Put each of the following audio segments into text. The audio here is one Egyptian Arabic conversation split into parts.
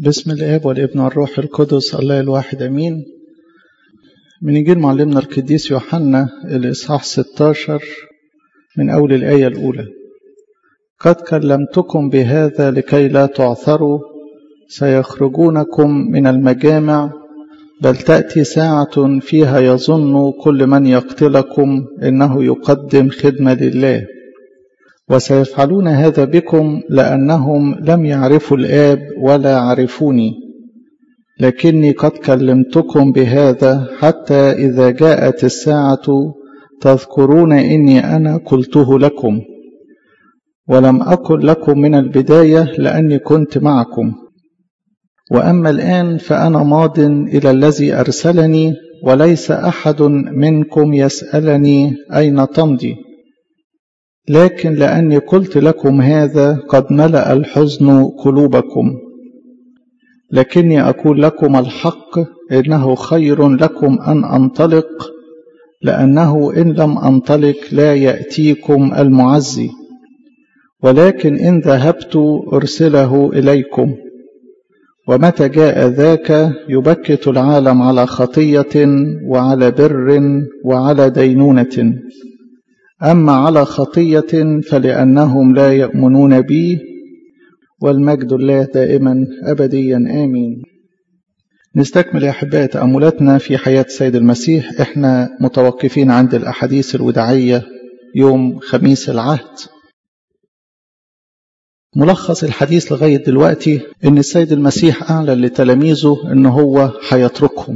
بسم الاب والابن والروح القدس الله الواحد امين من انجيل معلمنا القديس يوحنا الاصحاح 16 من اول الايه الاولى قد كلمتكم بهذا لكي لا تعثروا سيخرجونكم من المجامع بل تاتي ساعه فيها يظن كل من يقتلكم انه يقدم خدمه لله وسيفعلون هذا بكم لأنهم لم يعرفوا الآب ولا عرفوني لكني قد كلمتكم بهذا حتى إذا جاءت الساعة تذكرون إني أنا قلته لكم ولم أكن لكم من البداية لأني كنت معكم وأما الآن فأنا ماض إلى الذي أرسلني وليس أحد منكم يسألني أين تمضي لكن لأني قلت لكم هذا قد ملأ الحزن قلوبكم لكني أقول لكم الحق إنه خير لكم أن أنطلق لأنه إن لم أنطلق لا يأتيكم المعزي ولكن إن ذهبت أرسله إليكم ومتى جاء ذاك يبكت العالم على خطية وعلى بر وعلى دينونة أما على خطية فلأنهم لا يؤمنون بي والمجد الله دائما أبديا آمين نستكمل يا أحبائي تأملاتنا في حياة السيد المسيح إحنا متوقفين عند الأحاديث الوداعية يوم خميس العهد ملخص الحديث لغاية دلوقتي إن السيد المسيح أعلن لتلاميذه إن هو هيتركهم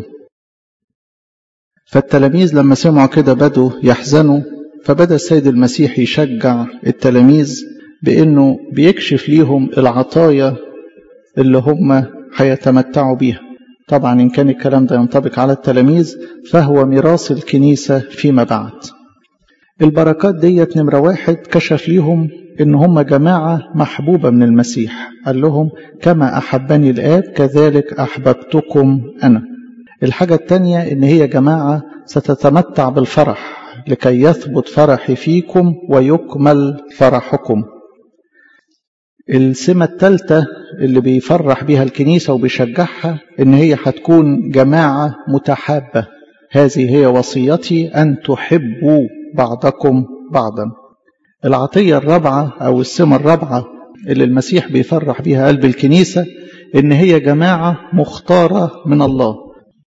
فالتلاميذ لما سمعوا كده بدوا يحزنوا فبدأ السيد المسيح يشجع التلاميذ بأنه بيكشف ليهم العطايا اللي هم هيتمتعوا بيها طبعا إن كان الكلام ده ينطبق على التلاميذ فهو ميراث الكنيسة فيما بعد البركات ديت نمرة واحد كشف ليهم إن هم جماعة محبوبة من المسيح قال لهم كما أحبني الآب كذلك أحببتكم أنا الحاجة الثانية إن هي جماعة ستتمتع بالفرح لكي يثبت فرحي فيكم ويكمل فرحكم السمة الثالثة اللي بيفرح بها الكنيسة وبيشجعها إن هي هتكون جماعة متحابة هذه هي وصيتي أن تحبوا بعضكم بعضا العطية الرابعة أو السمة الرابعة اللي المسيح بيفرح بها قلب الكنيسة إن هي جماعة مختارة من الله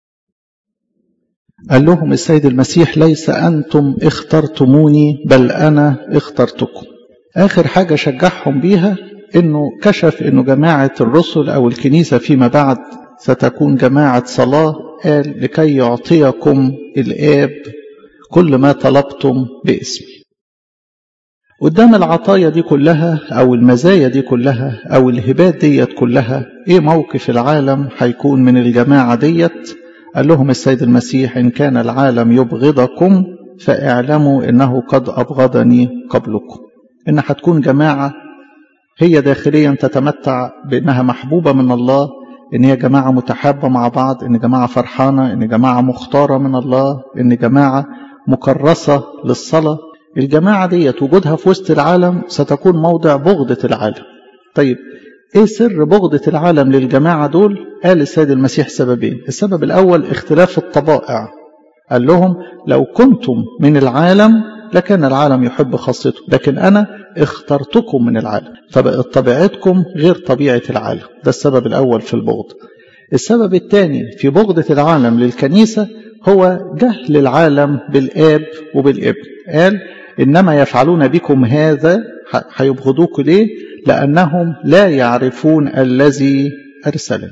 قال لهم السيد المسيح ليس أنتم اخترتموني بل أنا اخترتكم آخر حاجة شجعهم بيها إنه كشف إنه جماعة الرسل أو الكنيسة فيما بعد ستكون جماعة صلاة قال لكي يعطيكم الآب كل ما طلبتم باسمي قدام العطايا دي كلها أو المزايا دي كلها أو الهبات ديت كلها إيه موقف العالم هيكون من الجماعة ديت قال لهم السيد المسيح إن كان العالم يبغضكم فاعلموا إنه قد أبغضني قبلكم إن هتكون جماعة هي داخليا تتمتع بأنها محبوبة من الله إن هي جماعة متحابة مع بعض إن جماعة فرحانة إن جماعة مختارة من الله إن جماعة مكرسة للصلاة الجماعة ديت وجودها في وسط العالم ستكون موضع بغضة العالم طيب ايه سر بغضة العالم للجماعة دول قال السيد المسيح سببين السبب الأول اختلاف الطبائع قال لهم لو كنتم من العالم لكان العالم يحب خاصته لكن أنا اخترتكم من العالم فبقت طبيعتكم غير طبيعة العالم ده السبب الأول في البغض السبب الثاني في بغضة العالم للكنيسة هو جهل العالم بالآب وبالابن قال إنما يفعلون بكم هذا هيبغضوك ليه لأنهم لا يعرفون الذي أرسلني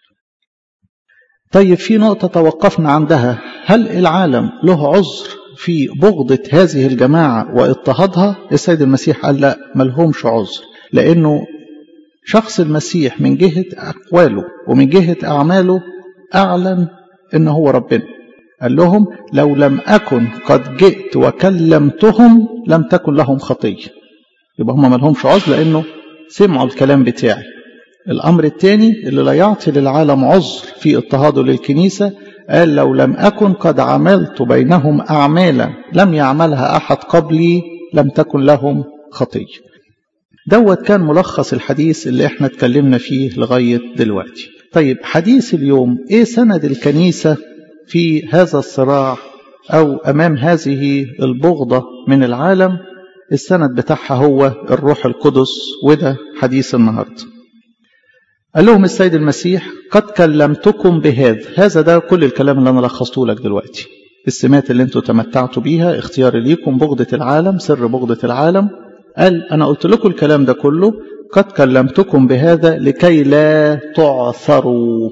طيب في نقطة توقفنا عندها هل العالم له عذر في بغضة هذه الجماعة واضطهادها السيد المسيح قال لا ملهمش عذر لأنه شخص المسيح من جهة أقواله ومن جهة أعماله أعلن إن هو ربنا قال لهم لو لم أكن قد جئت وكلمتهم لم تكن لهم خطية يبقى هم ملهمش عذر لأنه سمعوا الكلام بتاعي الأمر الثاني اللي لا يعطي للعالم عذر في اضطهاده للكنيسة قال لو لم أكن قد عملت بينهم أعمالا لم يعملها أحد قبلي لم تكن لهم خطية دوت كان ملخص الحديث اللي احنا اتكلمنا فيه لغاية دلوقتي طيب حديث اليوم ايه سند الكنيسة في هذا الصراع او امام هذه البغضة من العالم السند بتاعها هو الروح القدس وده حديث النهارده قال لهم السيد المسيح قد كلمتكم بهذا هذا ده كل الكلام اللي انا لخصته لك دلوقتي السمات اللي انتوا تمتعتوا بيها اختيار ليكم بغضة العالم سر بغضة العالم قال انا قلت لكم الكلام ده كله قد كلمتكم بهذا لكي لا تعثروا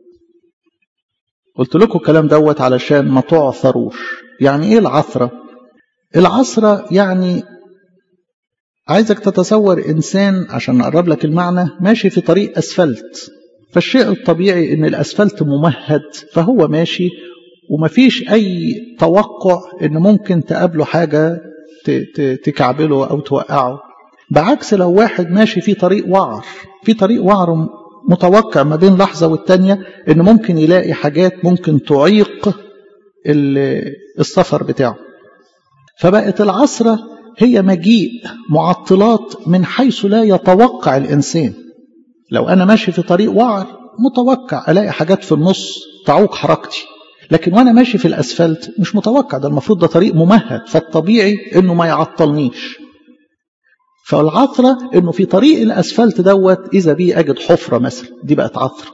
قلت لكم الكلام دوت علشان ما تعثروش يعني ايه العثرة العثرة يعني عايزك تتصور إنسان عشان نقرب لك المعنى ماشي في طريق أسفلت فالشيء الطبيعي إن الأسفلت ممهد فهو ماشي ومفيش أي توقع إن ممكن تقابله حاجة تكعبله أو توقعه بعكس لو واحد ماشي في طريق وعر في طريق وعر متوقع ما بين لحظة والتانية إن ممكن يلاقي حاجات ممكن تعيق السفر بتاعه فبقت العصرة هي مجيء معطلات من حيث لا يتوقع الإنسان لو أنا ماشي في طريق وعر متوقع ألاقي حاجات في النص تعوق حركتي لكن وأنا ماشي في الأسفلت مش متوقع ده المفروض ده طريق ممهد فالطبيعي إنه ما يعطلنيش فالعثرة إنه في طريق الأسفلت دوت إذا بي أجد حفرة مثلا دي بقت عثرة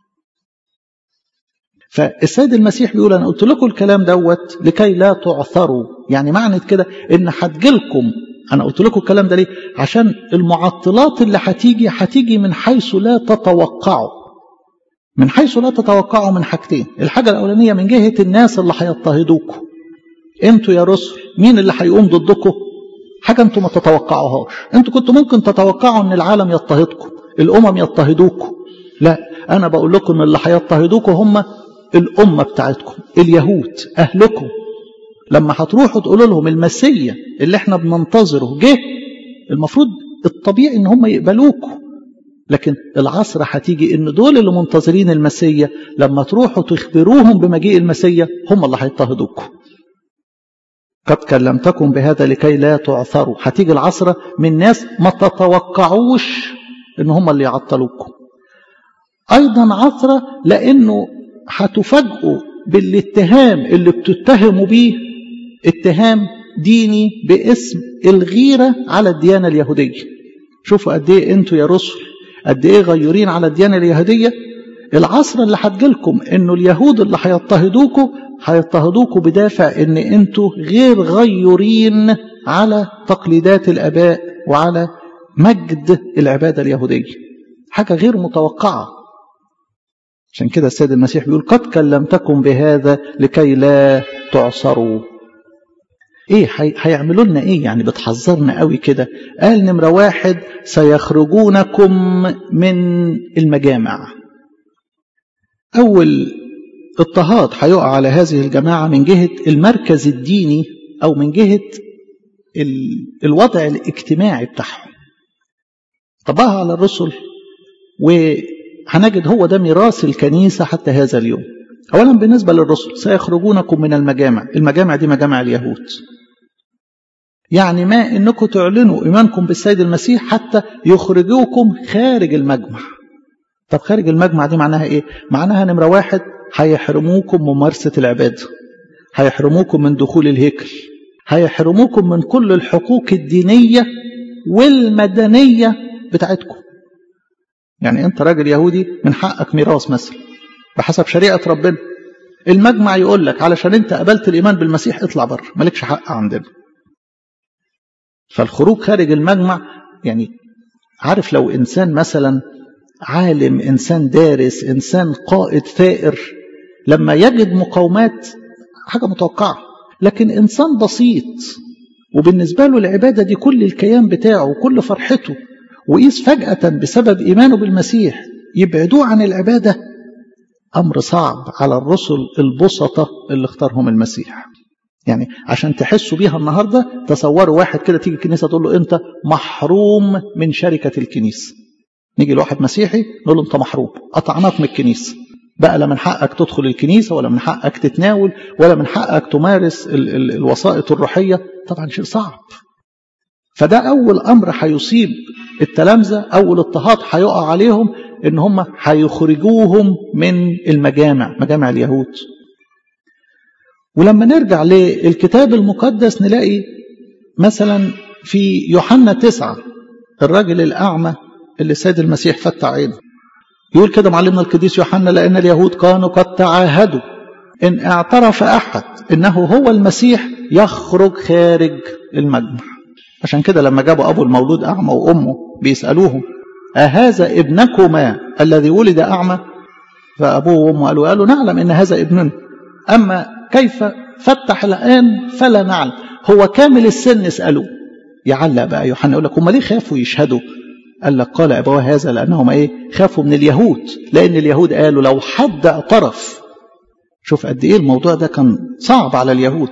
فالسيد المسيح بيقول أنا قلت لكم الكلام دوت لكي لا تعثروا يعني معنى كده إن هتجيلكم أنا قلت لكم الكلام ده ليه عشان المعطلات اللي هتيجي هتيجي من حيث لا تتوقعوا من حيث لا تتوقعوا من حاجتين الحاجة الأولانية من جهة الناس اللي هيضطهدوكم انتوا يا رسل مين اللي هيقوم ضدكم حاجة انتوا ما تتوقعوهاش انتوا كنتوا ممكن تتوقعوا ان العالم يضطهدكم الامم يضطهدوكم لا انا بقول لكم ان اللي هيضطهدوكم هم الامة بتاعتكم اليهود اهلكم لما هتروحوا تقولوا لهم المسيا اللي احنا بننتظره جه المفروض الطبيعي ان هم يقبلوكم لكن العصر هتيجي ان دول اللي منتظرين المسيا لما تروحوا تخبروهم بمجيء المسيا هم اللي هيضطهدوكم قد كلمتكم بهذا لكي لا تعثروا هتيجي العصرة من ناس ما تتوقعوش ان هم اللي يعطلوكم ايضا عثرة لانه هتفاجئوا بالاتهام اللي بتتهموا بيه اتهام ديني باسم الغيرة على الديانة اليهودية شوفوا قد ايه انتوا يا رسل قد ايه غيورين على الديانة اليهودية العصر اللي هتجيلكم انه اليهود اللي هيضطهدوكوا هيضطهدوكوا بدافع ان انتوا غير غيورين على تقليدات الاباء وعلى مجد العبادة اليهودية حاجة غير متوقعة عشان كده السيد المسيح بيقول قد كلمتكم بهذا لكي لا تعصروا ايه هيعملوا لنا ايه يعني بتحذرنا قوي كده قال نمرة واحد سيخرجونكم من المجامع اول اضطهاد هيقع على هذه الجماعة من جهة المركز الديني او من جهة الوضع الاجتماعي بتاعهم طبقها على الرسل وهنجد هو ده ميراث الكنيسة حتى هذا اليوم أولا بالنسبة للرسل سيخرجونكم من المجامع المجامع دي مجامع اليهود يعني ما انكم تعلنوا ايمانكم بالسيد المسيح حتى يخرجوكم خارج المجمع طب خارج المجمع دي معناها ايه معناها نمرة واحد هيحرموكم ممارسة العبادة هيحرموكم من دخول الهيكل هيحرموكم من كل الحقوق الدينية والمدنية بتاعتكم يعني انت راجل يهودي من حقك ميراث مثلا بحسب شريعة ربنا المجمع يقول لك علشان انت قبلت الايمان بالمسيح اطلع بره مالكش حق عندنا فالخروج خارج المجمع يعني عارف لو انسان مثلا عالم انسان دارس انسان قائد ثائر لما يجد مقاومات حاجه متوقعه لكن انسان بسيط وبالنسبه له العباده دي كل الكيان بتاعه وكل فرحته وقيس فجاه بسبب ايمانه بالمسيح يبعدوه عن العباده امر صعب على الرسل البسطه اللي اختارهم المسيح يعني عشان تحسوا بيها النهارده تصوروا واحد كده تيجي الكنيسه تقول له انت محروم من شركه الكنيسه نيجي لواحد مسيحي نقول له انت محروم قطعناك من الكنيسه بقى لا من حقك تدخل الكنيسه ولا من حقك تتناول ولا من حقك تمارس ال ال الوسائط الروحيه طبعا شيء صعب فده اول امر هيصيب التلامذة أول اضطهاد هيقع عليهم إن هم هيخرجوهم من المجامع مجامع اليهود ولما نرجع للكتاب المقدس نلاقي مثلا في يوحنا تسعة الراجل الأعمى اللي سيد المسيح فتح عينه يقول كده معلمنا القديس يوحنا لأن اليهود كانوا قد تعاهدوا إن اعترف أحد إنه هو المسيح يخرج خارج المجمع عشان كده لما جابوا أبو المولود أعمى وأمه بيسألوهم أهذا ابنكما الذي ولد أعمى فأبوه وأمه قالوا قالوا نعلم إن هذا ابننا أما كيف فتح الآن فلا نعلم هو كامل السن اسألوه يعلق بقى يوحنا يقول لك هم ليه خافوا يشهدوا قال لك قال أبوه هذا لأنهم إيه خافوا من اليهود لأن اليهود قالوا لو حد اعترف شوف قد إيه الموضوع ده كان صعب على اليهود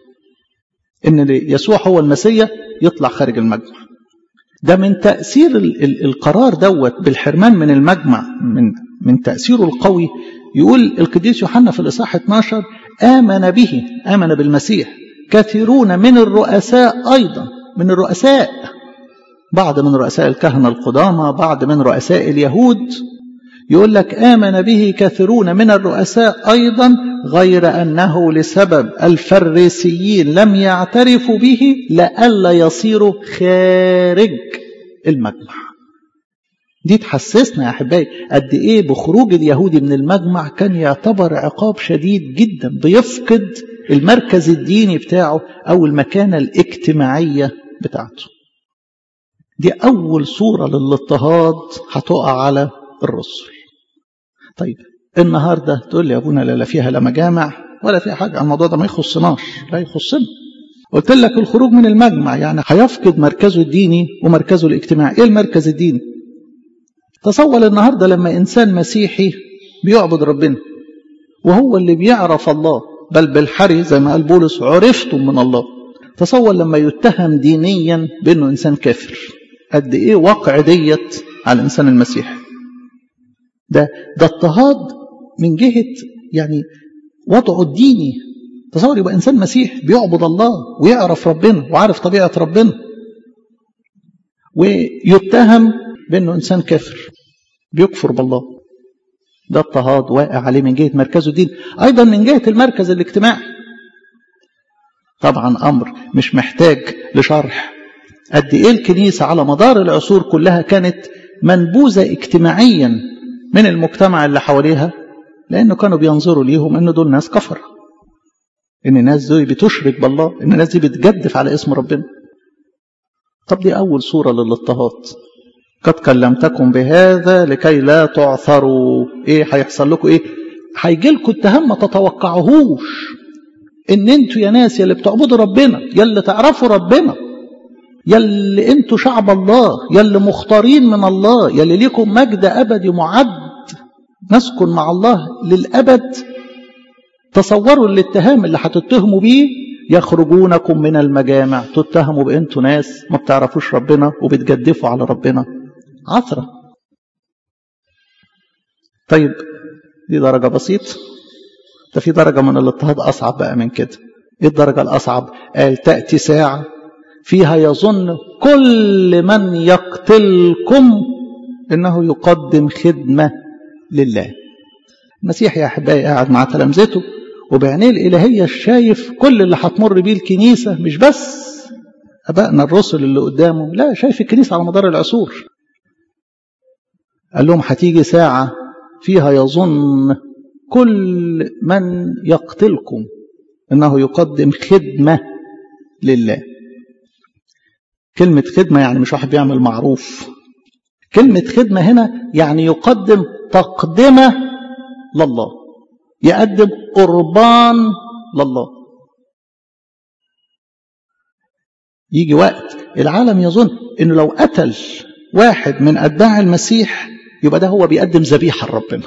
إن يسوع هو المسيح يطلع خارج المجمع ده من تأثير ال ال القرار دوت بالحرمان من المجمع من من تأثيره القوي يقول القديس يوحنا في الإصحاح 12 آمن به آمن بالمسيح كثيرون من الرؤساء أيضا من الرؤساء بعض من رؤساء الكهنة القدامى بعض من رؤساء اليهود يقول لك آمن به كثيرون من الرؤساء أيضا غير أنه لسبب الفريسيين لم يعترفوا به لئلا يصيروا خارج المجمع دي تحسسنا يا أحبائي قد إيه بخروج اليهودي من المجمع كان يعتبر عقاب شديد جدا بيفقد المركز الديني بتاعه أو المكانة الاجتماعية بتاعته دي أول صورة للاضطهاد هتقع على الرسل طيب النهاردة تقول لي يا أبونا لا, لا فيها لا مجامع ولا فيها حاجة الموضوع ده ما يخصناش لا يخصنا قلت لك الخروج من المجمع يعني هيفقد مركزه الديني ومركزه الاجتماعي ايه المركز الديني تصور النهاردة لما إنسان مسيحي بيعبد ربنا وهو اللي بيعرف الله بل بالحري زي ما قال بولس عرفتم من الله تصور لما يتهم دينيا بأنه إنسان كافر قد إيه وقع ديت على الإنسان المسيحي ده ده اضطهاد من جهة يعني وضعه الديني تصور يبقى إنسان مسيح بيعبد الله ويعرف ربنا وعارف طبيعة ربنا ويتهم بأنه إنسان كافر بيكفر بالله ده اضطهاد واقع عليه من جهة مركزه الدين أيضا من جهة المركز الاجتماعي طبعا أمر مش محتاج لشرح قد إيه الكنيسة على مدار العصور كلها كانت منبوذة اجتماعيا من المجتمع اللي حواليها لأنه كانوا بينظروا ليهم أن دول ناس كفر إن الناس دول بتشرك بالله إن الناس دي بتجدف على اسم ربنا طب دي أول صورة للاضطهاد قد كلمتكم بهذا لكي لا تعثروا ايه هيحصل لكم ايه هيجي لكم اتهام ما تتوقعوهوش ان انتوا يا ناس يا اللي بتعبدوا ربنا يا اللي تعرفوا ربنا يا اللي انتوا شعب الله يا اللي مختارين من الله يا اللي ليكم مجد ابدي معد نسكن مع الله للابد تصوروا الاتهام اللي هتتهموا بيه يخرجونكم من المجامع تتهموا بانتوا ناس ما بتعرفوش ربنا وبتجدفوا على ربنا عثرة طيب دي درجة بسيطة ده في درجة من الاضطهاد أصعب بقى من كده ايه الدرجة الأصعب قال تأتي ساعة فيها يظن كل من يقتلكم إنه يقدم خدمة لله المسيح يا أحبائي قاعد مع تلامذته وبعينيه الإلهية شايف كل اللي هتمر بيه الكنيسة مش بس أبائنا الرسل اللي قدامه لا شايف الكنيسة على مدار العصور قال لهم هتيجي ساعة فيها يظن كل من يقتلكم انه يقدم خدمة لله كلمة خدمة يعني مش واحد بيعمل معروف كلمة خدمة هنا يعني يقدم تقدمة لله يقدم قربان لله يجي وقت العالم يظن انه لو قتل واحد من اتباع المسيح يبقى ده هو بيقدم ذبيحه لربنا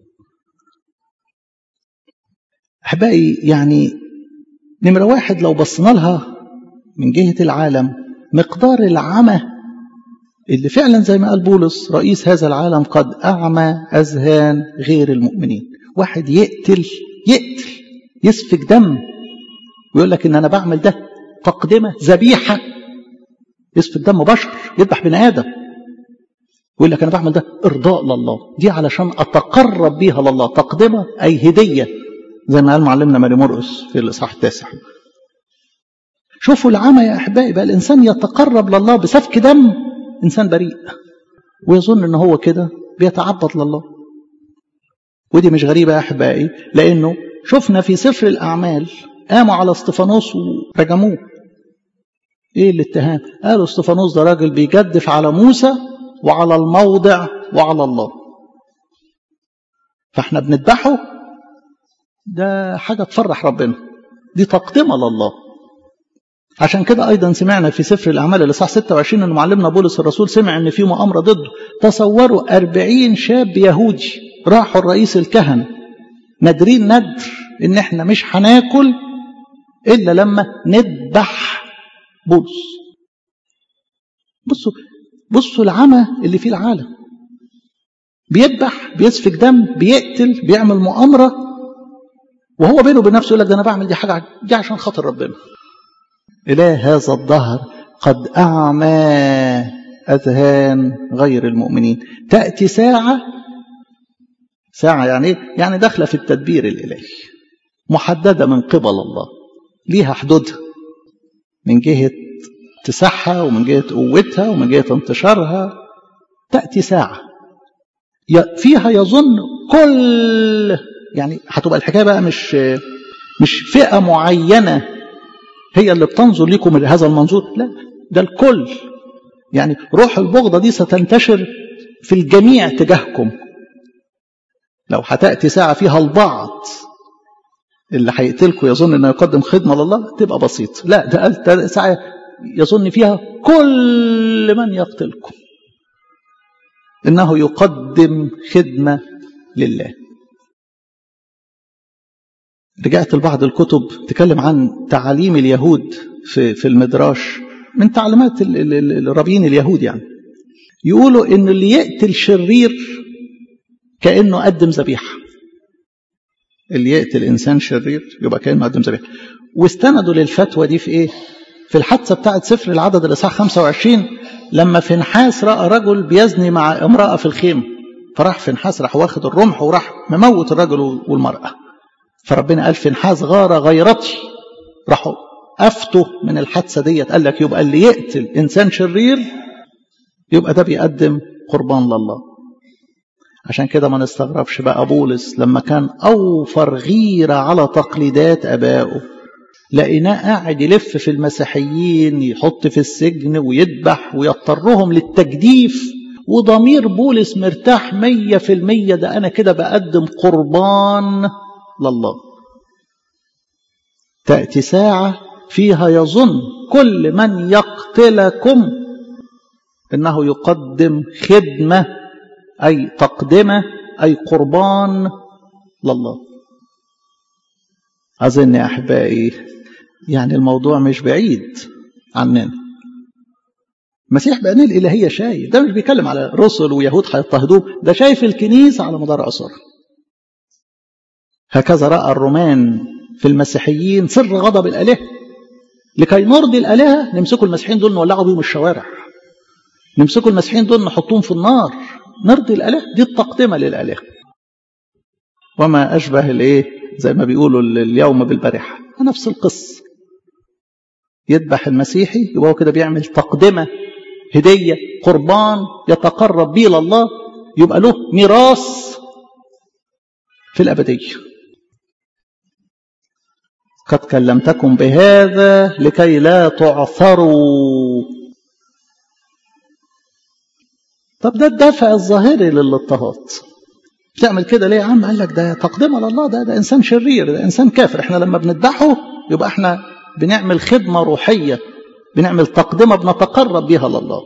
احبائي يعني نمره واحد لو بصينا لها من جهه العالم مقدار العمى اللي فعلا زي ما قال بولس رئيس هذا العالم قد اعمى اذهان غير المؤمنين واحد يقتل يقتل يسفك دم ويقول لك ان انا بعمل ده تقدمه ذبيحه يسفك دم بشر يذبح بني ادم يقول لك انا بعمل ده ارضاء لله دي علشان اتقرب بيها لله تقدمه اي هديه زي ما قال معلمنا ماري مرقس في الاصحاح التاسع شوفوا العمى يا احبائي بقى الانسان يتقرب لله بسفك دم انسان بريء ويظن ان هو كده بيتعبد لله ودي مش غريبه يا احبائي لانه شفنا في سفر الاعمال قاموا على استفانوس ورجموه ايه الاتهام قالوا استفانوس ده راجل بيجدف على موسى وعلى الموضع وعلى الله فاحنا بنذبحه ده حاجة تفرح ربنا دي تقدمة لله عشان كده أيضا سمعنا في سفر الأعمال الإصحاح 26 أن معلمنا بولس الرسول سمع أن في مؤامرة ضده تصوروا أربعين شاب يهودي راحوا الرئيس الكهنة نادرين ندر إن إحنا مش هناكل إلا لما نذبح بولس بصوا بصوا العمى اللي فيه العالم بيذبح بيسفك دم بيقتل بيعمل مؤامرة وهو بينه وبين نفسه يقول لك ده أنا بعمل دي حاجة دي عشان خاطر ربنا إله هذا الدهر قد أعمى أذهان غير المؤمنين تأتي ساعة ساعة يعني إيه؟ يعني داخلة في التدبير الإلهي محددة من قبل الله ليها حدودها من جهة اتساعها ومن جهة قوتها ومن جهة انتشارها تأتي ساعة فيها يظن كل يعني هتبقى الحكاية بقى مش مش فئة معينة هي اللي بتنظر لكم من هذا المنظور لا ده الكل يعني روح البغضة دي ستنتشر في الجميع تجاهكم لو هتأتي ساعة فيها البعض اللي هيقتلكم يظن انه يقدم خدمة لله تبقى بسيط لا ده قال ساعة يظن فيها كل من يقتلكم انه يقدم خدمة لله رجعت لبعض الكتب تكلم عن تعاليم اليهود في في المدراش من تعليمات الرابين اليهود يعني يقولوا ان اللي يقتل شرير كانه قدم ذبيحه اللي يقتل انسان شرير يبقى كانه قدم ذبيحه واستندوا للفتوى دي في ايه في الحادثه بتاعت سفر العدد الاصحاح 25 لما فنحاس راى رجل بيزني مع امراه في الخيمه فراح فنحاس راح واخد الرمح وراح مموت الرجل والمراه فربنا قال فنحاس غار غيرتي راحوا افتوا من الحادثه ديت قال لك يبقى اللي يقتل انسان شرير يبقى ده بيقدم قربان لله عشان كده ما نستغربش بقى بولس لما كان اوفر غيره على تقليدات ابائه لقيناه قاعد يلف في المسيحيين يحط في السجن ويذبح ويضطرهم للتجديف وضمير بولس مرتاح مية في المية ده أنا كده بقدم قربان لله تأتي ساعة فيها يظن كل من يقتلكم إنه يقدم خدمة أي تقدمة أي قربان لله أظن يا أحبائي يعني الموضوع مش بعيد عننا المسيح بعينيه الإلهية شايف ده مش بيتكلم على رسل ويهود هيضطهدوه ده شايف الكنيسة على مدار عصرها هكذا رأى الرومان في المسيحيين سر غضب الآلهة لكي نرضي الآلهة نمسكوا المسيحيين دول نولعوا بيهم الشوارع نمسكوا المسيحيين دول نحطهم في النار نرضي الآلهة دي التقدمة للآلهة وما أشبه الإيه زي ما بيقولوا اليوم بالبارحة نفس القصة يذبح المسيحي يبقى هو كده بيعمل تقدمة هدية قربان يتقرب به لله يبقى له ميراث في الأبدية قد كلمتكم بهذا لكي لا تعثروا طب ده الدافع الظاهري للاضطهاد تعمل كده ليه يا عم قال لك ده تقدمه لله ده ده انسان شرير ده انسان كافر احنا لما بنذبحه يبقى احنا بنعمل خدمه روحيه بنعمل تقدمه بنتقرب بها لله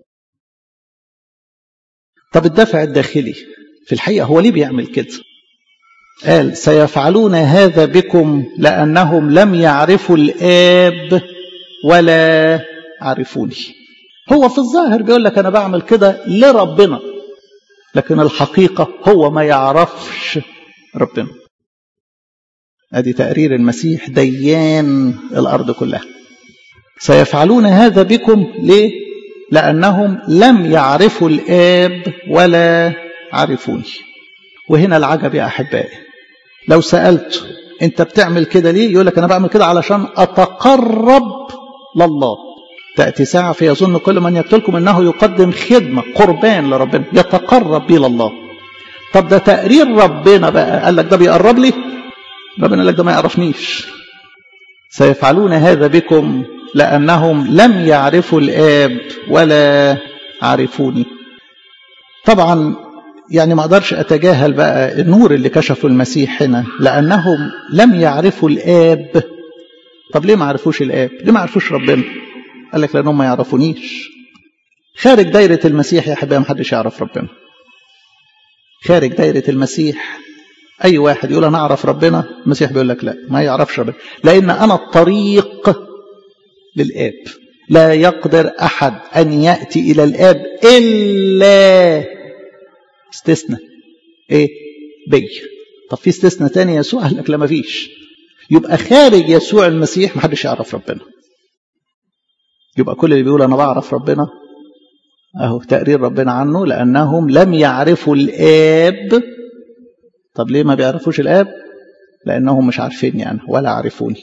طب الدافع الداخلي في الحقيقه هو ليه بيعمل كده قال سيفعلون هذا بكم لانهم لم يعرفوا الاب ولا عرفوني هو في الظاهر بيقول لك انا بعمل كده لربنا لكن الحقيقة هو ما يعرفش ربنا ادي تقرير المسيح ديان الارض كلها سيفعلون هذا بكم ليه لأنهم لم يعرفوا الآب ولا عرفوني وهنا العجب يا أحبائي لو سألت أنت بتعمل كده ليه يقول لك أنا بعمل كده علشان أتقرب لله تأتي ساعة فيظن كل من يقتلكم أنه يقدم خدمة قربان لربنا يتقرب بيه لله طب ده تقرير ربنا بقى قال لك ده بيقرب لي ربنا قال لك ده ما يعرفنيش سيفعلون هذا بكم لأنهم لم يعرفوا الآب ولا عرفوني طبعا يعني ما اقدرش اتجاهل بقى النور اللي كشفه المسيح هنا لانهم لم يعرفوا الاب طب ليه ما عرفوش الاب ليه ما عرفوش ربنا قال لك لانهم ما يعرفونيش خارج دايره المسيح يا احبائي ما حدش يعرف ربنا خارج دايره المسيح اي واحد يقول انا اعرف ربنا المسيح بيقول لك لا ما يعرفش ربنا لان انا الطريق للاب لا يقدر احد ان ياتي الى الاب الا استثناء ايه بي طب في استثناء تاني يسوع قال لك لا ما فيش يبقى خارج يسوع المسيح ما حدش يعرف ربنا يبقى كل اللي بيقول انا بعرف ربنا اهو تقرير ربنا عنه لانهم لم يعرفوا الاب طب ليه ما بيعرفوش الاب لانهم مش عارفيني انا ولا عرفوني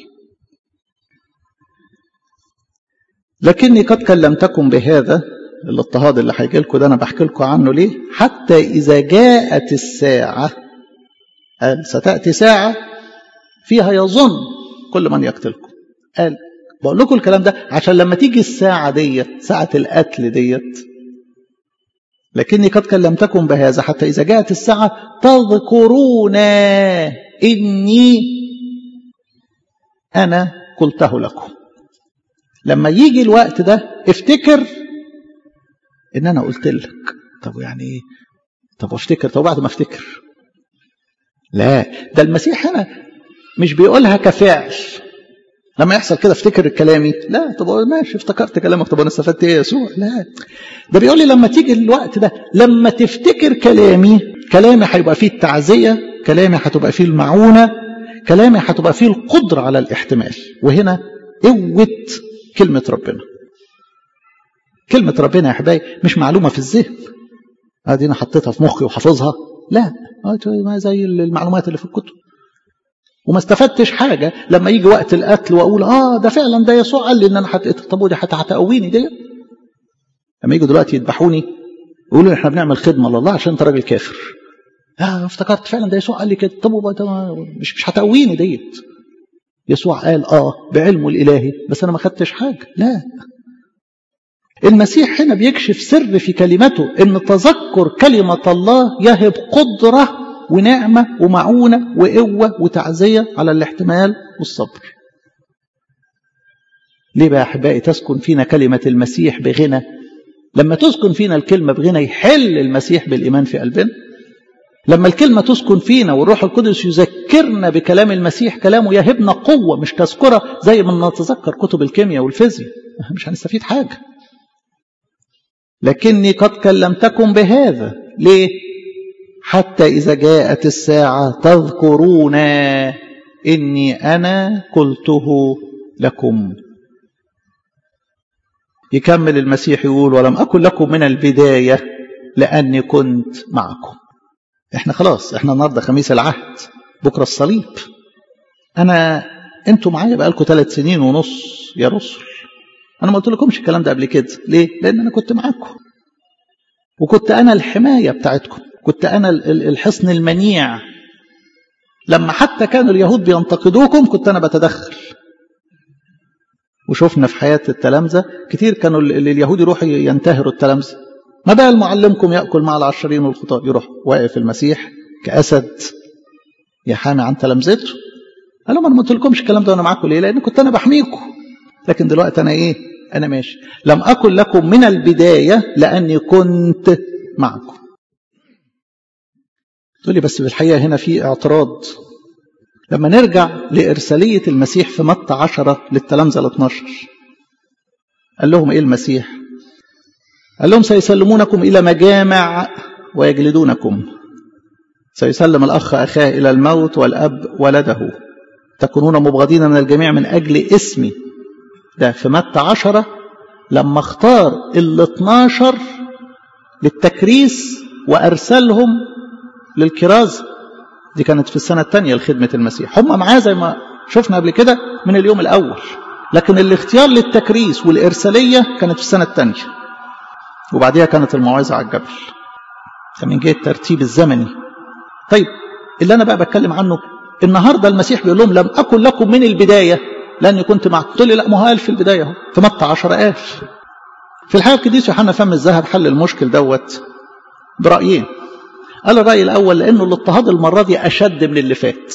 لكني قد كلمتكم بهذا الاضطهاد اللي هيجي لكم ده انا بحكي لكم عنه ليه حتى اذا جاءت الساعه قال ستاتي ساعه فيها يظن كل من يقتلكم قال بقول لكم الكلام ده عشان لما تيجي الساعه ديت ساعه القتل ديت لكني قد كلمتكم بهذا حتى اذا جاءت الساعه تذكرون اني انا قلته لكم لما يجي الوقت ده افتكر ان انا قلت لك طب يعني ايه طب افتكر طب بعد ما افتكر لا ده المسيح هنا مش بيقولها كفعل لما يحصل كده افتكر كلامي لا طب ماشي افتكرت كلامك طب انا استفدت ايه يا يسوع لا ده بيقول لي لما تيجي الوقت ده لما تفتكر كلامي كلامي هيبقى فيه التعزيه كلامي هتبقى فيه المعونه كلامي هتبقى فيه القدره على الاحتمال وهنا قوه كلمه ربنا كلمة ربنا يا حبايبي مش معلومة في الذهن ادي انا حطيتها في مخي وحافظها لا ما زي المعلومات اللي في الكتب وما استفدتش حاجة لما يجي وقت القتل واقول اه ده فعلا ده يسوع قال لي ان انا هتقتل طب ودي هتقويني دي لما يجوا دلوقتي يذبحوني يقولوا احنا بنعمل خدمة لله عشان انت راجل كافر اه افتكرت فعلا ده يسوع قال لي كده طب مش مش هتقويني ديت يسوع قال اه بعلمه الالهي بس انا ما خدتش حاجة لا المسيح هنا بيكشف سر في كلمته ان تذكر كلمة الله يهب قدرة ونعمة ومعونة وقوة وتعزية على الاحتمال والصبر ليه بقى أحبائي تسكن فينا كلمة المسيح بغنى لما تسكن فينا الكلمة بغنى يحل المسيح بالإيمان في قلبنا لما الكلمة تسكن فينا والروح القدس يذكرنا بكلام المسيح كلامه يهبنا قوة مش تذكرة زي ما نتذكر كتب الكيمياء والفيزياء مش هنستفيد حاجة لكني قد كلمتكم بهذا ليه حتى إذا جاءت الساعة تذكرون إني أنا قلته لكم يكمل المسيح يقول ولم أكن لكم من البداية لأني كنت معكم احنا خلاص احنا النهاردة خميس العهد بكرة الصليب أنا انتوا معايا بقالكم ثلاث سنين ونص يا رسل أنا ما قلت لكمش الكلام ده قبل كده ليه؟ لأن أنا كنت معاكم وكنت أنا الحماية بتاعتكم كنت أنا الحصن المنيع لما حتى كانوا اليهود بينتقدوكم كنت أنا بتدخل وشفنا في حياة التلامذة كتير كانوا اليهود يروحوا ينتهروا التلامذة ما بال معلمكم يأكل مع العشرين والخطاة يروح واقف المسيح كأسد يحامي عن تلامذته قال لهم أنا ما قلتلكمش الكلام ده وأنا معاكم ليه؟ لأن كنت أنا بحميكم لكن دلوقتي أنا إيه؟ أنا ماشي لم أكن لكم من البداية لأني كنت معكم تقول لي بس في الحقيقة هنا في اعتراض لما نرجع لإرسالية المسيح في متى عشرة للتلامذة ال 12 قال لهم إيه المسيح قال لهم سيسلمونكم إلى مجامع ويجلدونكم سيسلم الأخ أخاه إلى الموت والأب ولده تكونون مبغضين من الجميع من أجل اسمي ده في متى عشرة لما اختار ال 12 للتكريس وارسلهم للكرازه دي كانت في السنه الثانيه لخدمه المسيح هم معاه زي ما شفنا قبل كده من اليوم الاول لكن الاختيار للتكريس والارساليه كانت في السنه الثانيه وبعديها كانت الموعظه على الجبل فمن جهه الترتيب الزمني طيب اللي انا بقى بتكلم عنه النهارده المسيح بيقول لهم لم اكن لكم من البدايه لاني كنت معكم تقول لي لا ما هو قال في البدايه اهو في متى 10 قال في الحقيقه القديس يوحنا فم الذهب حل المشكل دوت برايين قال الراي الاول لانه الاضطهاد المره دي اشد من اللي فات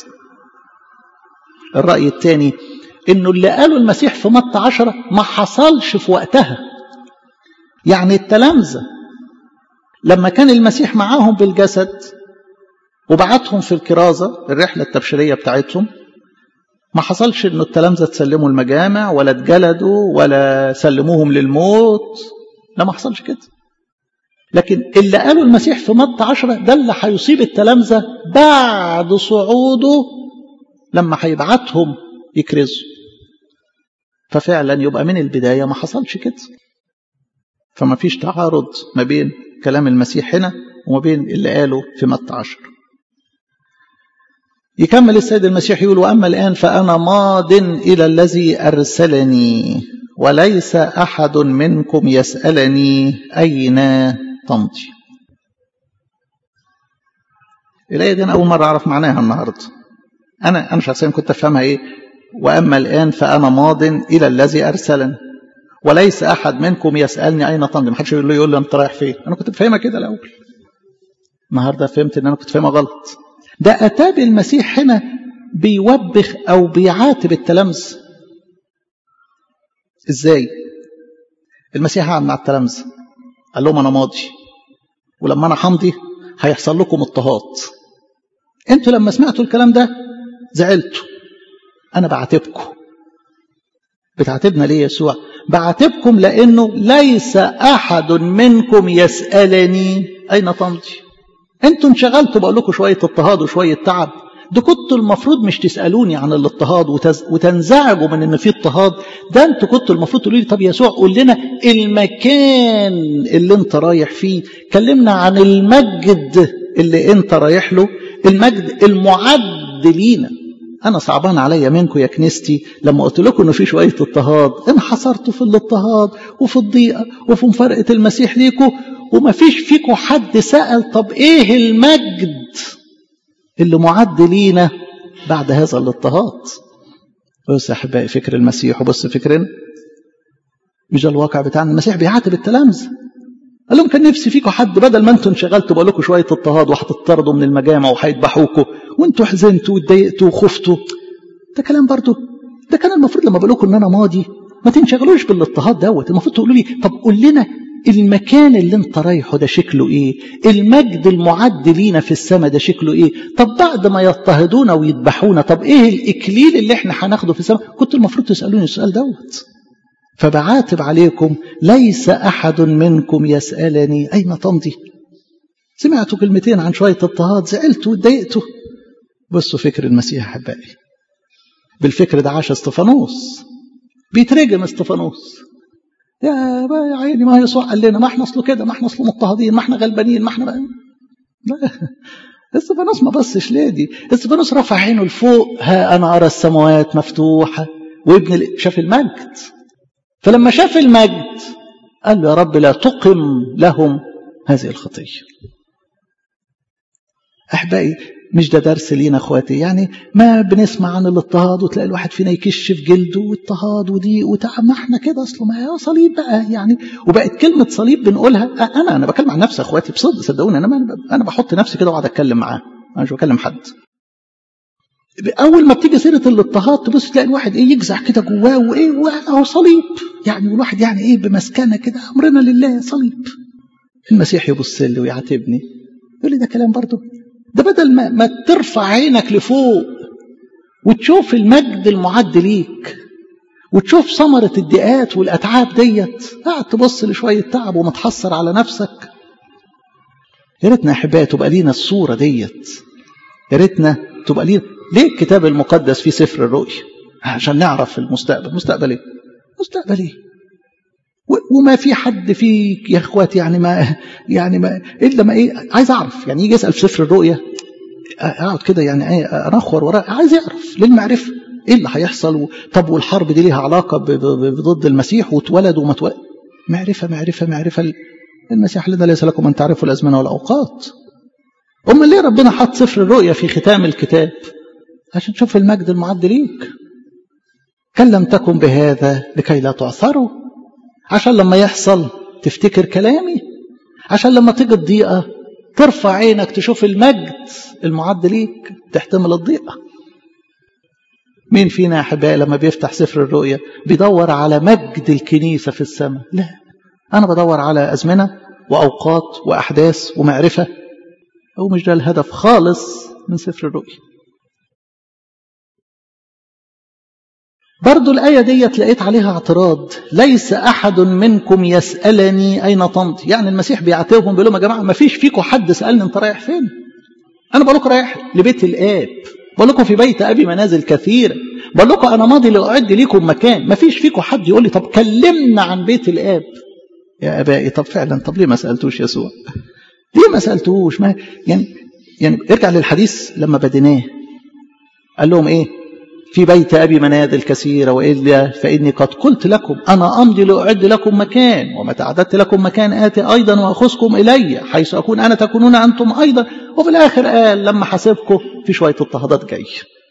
الراي الثاني انه اللي قاله المسيح في متى 10 ما حصلش في وقتها يعني التلامذه لما كان المسيح معاهم بالجسد وبعتهم في الكرازة الرحلة التبشيرية بتاعتهم ما حصلش انه التلامذة تسلموا المجامع ولا اتجلدوا ولا سلموهم للموت لا ما حصلش كده لكن اللي قاله المسيح في متى عشرة ده اللي هيصيب التلامذة بعد صعوده لما هيبعتهم يكرزوا ففعلا يبقى من البداية ما حصلش كده فما فيش تعارض ما بين كلام المسيح هنا وما بين اللي قاله في متى عشر يكمل السيد المسيح يقول وأما الآن فأنا ماض إلى الذي أرسلني وليس أحد منكم يسألني أين تمضي الآية دي أنا أول مرة أعرف معناها النهاردة أنا أنا شخصيا كنت أفهمها إيه وأما الآن فأنا ماض إلى الذي أرسلني وليس أحد منكم يسألني أين تمضي ما حدش يقول له يقول له أنت رايح فين أنا كنت فاهمها كده الأول النهاردة فهمت إن أنا كنت فاهمها غلط ده أتى المسيح هنا بيوبخ أو بيعاتب التلامذة إزاي المسيح قعد مع التلامذة قال لهم أنا ماضي ولما أنا همضي هيحصل لكم اضطهاد انتوا لما سمعتوا الكلام ده زعلتوا أنا بعاتبكم بتعاتبنا ليه يسوع بعاتبكم لأنه ليس أحد منكم يسألني أين تمضي انتوا انشغلتوا بقول لكم شويه اضطهاد وشويه تعب ده كنتوا المفروض مش تسالوني عن الاضطهاد وتز... وتنزعجوا من ان في اضطهاد ده انتوا كنتوا المفروض تقولوا لي طب يسوع قول لنا المكان اللي انت رايح فيه كلمنا عن المجد اللي انت رايح له المجد المعد لينا انا صعبان عليا منكم يا كنيستي لما قلت لكم انه في شويه اضطهاد انحصرتوا في الاضطهاد وفي الضيقه وفي مفارقه المسيح ليكم وما فيش فيكم حد سأل طب ايه المجد اللي معد لينا بعد هذا الاضطهاد بص يا احبائي فكر المسيح وبص فكرنا مش ده الواقع بتاعنا المسيح بيعاتب التلامذه قال لهم كان نفسي فيكم حد بدل ما انتوا انشغلتوا بقول لكم شويه اضطهاد وهتطردوا من المجامع وهيذبحوكم وانتوا حزنتوا واتضايقتوا وخفتوا ده كلام برضه ده كان المفروض لما بقول لكم ان انا ماضي ما تنشغلوش بالاضطهاد دوت المفروض تقولوا لي طب قول لنا المكان اللي انت رايحه ده شكله ايه المجد المعد لينا في السماء ده شكله ايه طب بعد ما يضطهدونا ويذبحونا طب ايه الاكليل اللي احنا هناخده في السماء كنت المفروض تسالوني السؤال دوت فبعاتب عليكم ليس احد منكم يسالني اين تمضي سمعتوا كلمتين عن شويه اضطهاد زعلتوا واتضايقتوا بصوا فكر المسيح احبائي بالفكر ده عاش استفانوس بيترجم استفانوس يا عيني ما يسوع قال لنا ما احنا اصله كده ما احنا اصله مضطهدين ما احنا غلبانين ما احنا لا استفانوس ما بصش ليه دي استفانوس رفع عينه لفوق ها انا ارى السماوات مفتوحه وابن شاف المجد فلما شاف المجد قال له يا رب لا تقم لهم هذه الخطيه احبائي مش ده درس لينا اخواتي يعني ما بنسمع عن الاضطهاد وتلاقي الواحد فينا يكش في جلده واضطهاد وضيق وتعب ما احنا كده اصله ما هي صليب بقى يعني وبقت كلمه صليب بنقولها انا انا بكلم عن نفسي اخواتي بصدق صدقوني انا انا بحط نفسي كده واقعد اتكلم معاه انا مش بكلم حد اول ما بتيجي سيره الاضطهاد تبص تلاقي الواحد ايه يجزع كده جواه وايه اهو صليب يعني والواحد يعني ايه بمسكنه كده امرنا لله صليب المسيح يبص لي ويعاتبني يقول لي ده كلام برضه ده بدل ما, ما ترفع عينك لفوق وتشوف المجد المعد ليك وتشوف ثمرة الدقات والأتعاب ديت قاعد تبص لشوية تعب ومتحسر على نفسك يا ريتنا أحبائي تبقى لينا الصورة ديت يا ريتنا تبقى لينا ليه الكتاب المقدس في سفر الرؤيا عشان نعرف المستقبل مستقبل ايه مستقبل ايه وما في حد فيك يا اخواتي يعني ما يعني ما الا ما ايه عايز اعرف يعني يجي يسال في سفر الرؤيا اقعد كده يعني ايه انخور وراه عايز يعرف للمعرفه ايه اللي هيحصل طب والحرب دي ليها علاقه ضد المسيح واتولد وما اتولد معرفه معرفه معرفه المسيح لنا ليس لكم ان تعرفوا الازمنه والاوقات امال ليه ربنا حط سفر الرؤيا في ختام الكتاب عشان تشوف المجد المعد ليك كان لم تكن بهذا لكي لا تعثروا عشان لما يحصل تفتكر كلامي عشان لما تيجي الضيقة ترفع عينك تشوف المجد المعد ليك تحتمل الضيقة مين فينا يا أحبائي لما بيفتح سفر الرؤيا بيدور على مجد الكنيسة في السماء لا أنا بدور على أزمنة وأوقات وأحداث ومعرفة أو مش ده الهدف خالص من سفر الرؤيا برضو الآية دي لقيت عليها اعتراض ليس أحد منكم يسألني أين تمضي يعني المسيح بيعاتبهم بيقول لهم يا جماعة ما فيش فيكم حد سألني أنت رايح فين أنا بقول لكم رايح لبيت الآب بقول لكم في بيت أبي منازل كثيرة بقول لكم أنا ماضي لأعد لكم مكان ما فيش فيكم حد يقول لي طب كلمنا عن بيت الآب يا أبائي طب فعلا طب ليه ما سألتوش يسوع ليه ما سألتوش ما يعني يعني ارجع للحديث لما بديناه قال لهم ايه في بيت أبي منازل كثيرة وإلا فإني قد قلت لكم أنا أمضي لأعد لكم مكان ومتى أعددت لكم مكان آتي أيضا وأخذكم إلي حيث أكون أنا تكونون أنتم أيضا وفي الآخر قال لما حاسبكم في شوية اضطهادات جاي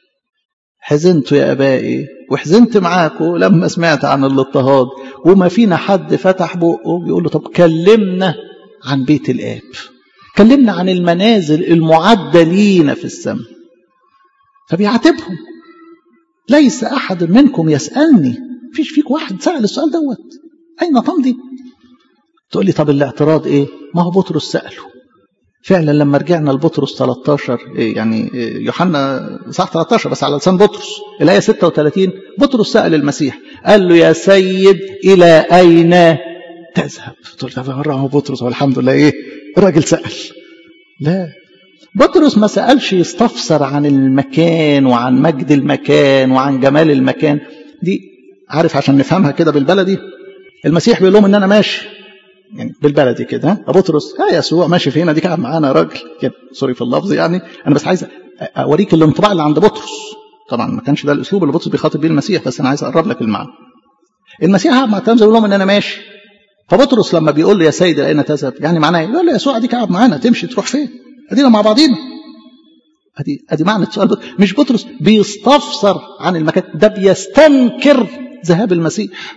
حزنت يا أبائي وحزنت معاكم لما سمعت عن الاضطهاد وما فينا حد فتح بقه بيقول له طب كلمنا عن بيت الآب كلمنا عن المنازل المعدة لينا في السماء فبيعاتبهم ليس أحد منكم يسألني فيش فيك واحد سأل السؤال دوت أين تمضي تقول لي طب الاعتراض إيه ما هو بطرس سأله فعلا لما رجعنا لبطرس 13 يعني يوحنا صح 13 بس على لسان بطرس الآية 36 بطرس سأل المسيح قال له يا سيد إلى أين تذهب تقول طب مرة بطرس والحمد لله إيه الراجل سأل لا بطرس ما سألش يستفسر عن المكان وعن مجد المكان وعن جمال المكان دي عارف عشان نفهمها كده بالبلدي المسيح بيقول لهم ان انا ماشي يعني بالبلدي كده ها بطرس ها يسوع ماشي فينا دي قاعد معانا راجل كده سوري في اللفظ يعني انا بس عايز اوريك الانطباع اللي عند بطرس طبعا ما كانش ده الاسلوب اللي بطرس بيخاطب بيه المسيح بس انا عايز اقرب لك المعنى المسيح قاعد مع التلامذه يقول لهم ان انا ماشي فبطرس لما بيقول له يا سيدي اين تذهب يعني معناه يقول له يسوع اديك قاعد معانا تمشي تروح فين ادينا مع بعضينا ادي ادي معنى السؤال بطرس. مش بطرس بيستفسر عن المكان ده بيستنكر ذهاب المسيح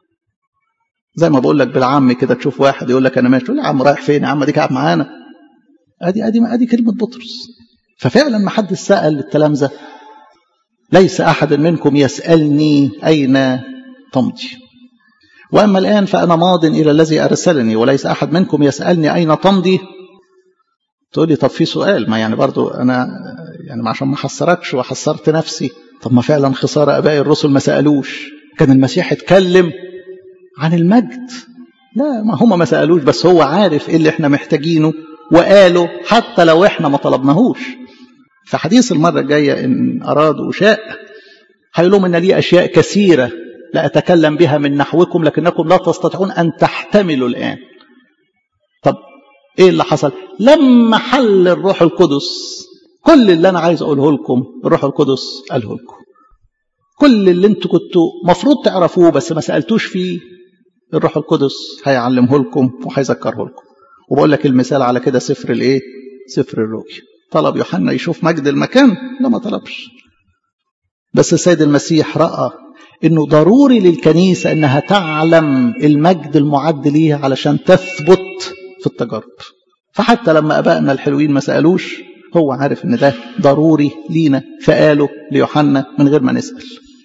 زي ما بقول لك بالعام كده تشوف واحد يقول لك انا ماشي تقول يا عم رايح فين يا عم اديك قاعد معانا ادي ادي ادي كلمه بطرس ففعلا ما حد سال التلامذه ليس احد منكم يسالني اين تمضي واما الان فانا ماض الى الذي ارسلني وليس احد منكم يسالني اين تمضي تقول لي طب في سؤال ما يعني برضو انا يعني عشان ما حصركش وحصرت نفسي طب ما فعلا خساره اباء الرسل ما سالوش كان المسيح اتكلم عن المجد لا ما هم ما سالوش بس هو عارف ايه اللي احنا محتاجينه وقاله حتى لو احنا ما طلبناهوش في حديث المره الجايه ان اراد وشاء هيقول لهم ان لي اشياء كثيره لا اتكلم بها من نحوكم لكنكم لا تستطيعون ان تحتملوا الان طب ايه اللي حصل لما حل الروح القدس كل اللي انا عايز اقوله لكم الروح القدس قاله لكم كل اللي انتوا كنتوا مفروض تعرفوه بس ما سالتوش فيه الروح القدس هيعلمه لكم وهيذكره لكم وبقول لك المثال على كده سفر الايه سفر الرؤيا طلب يوحنا يشوف مجد المكان لا ما طلبش بس السيد المسيح راى انه ضروري للكنيسه انها تعلم المجد المعد ليها علشان تثبت في التجارب فحتى لما ابائنا الحلوين ما سالوش هو عارف ان ده ضروري لينا فقاله ليوحنا من غير ما نسال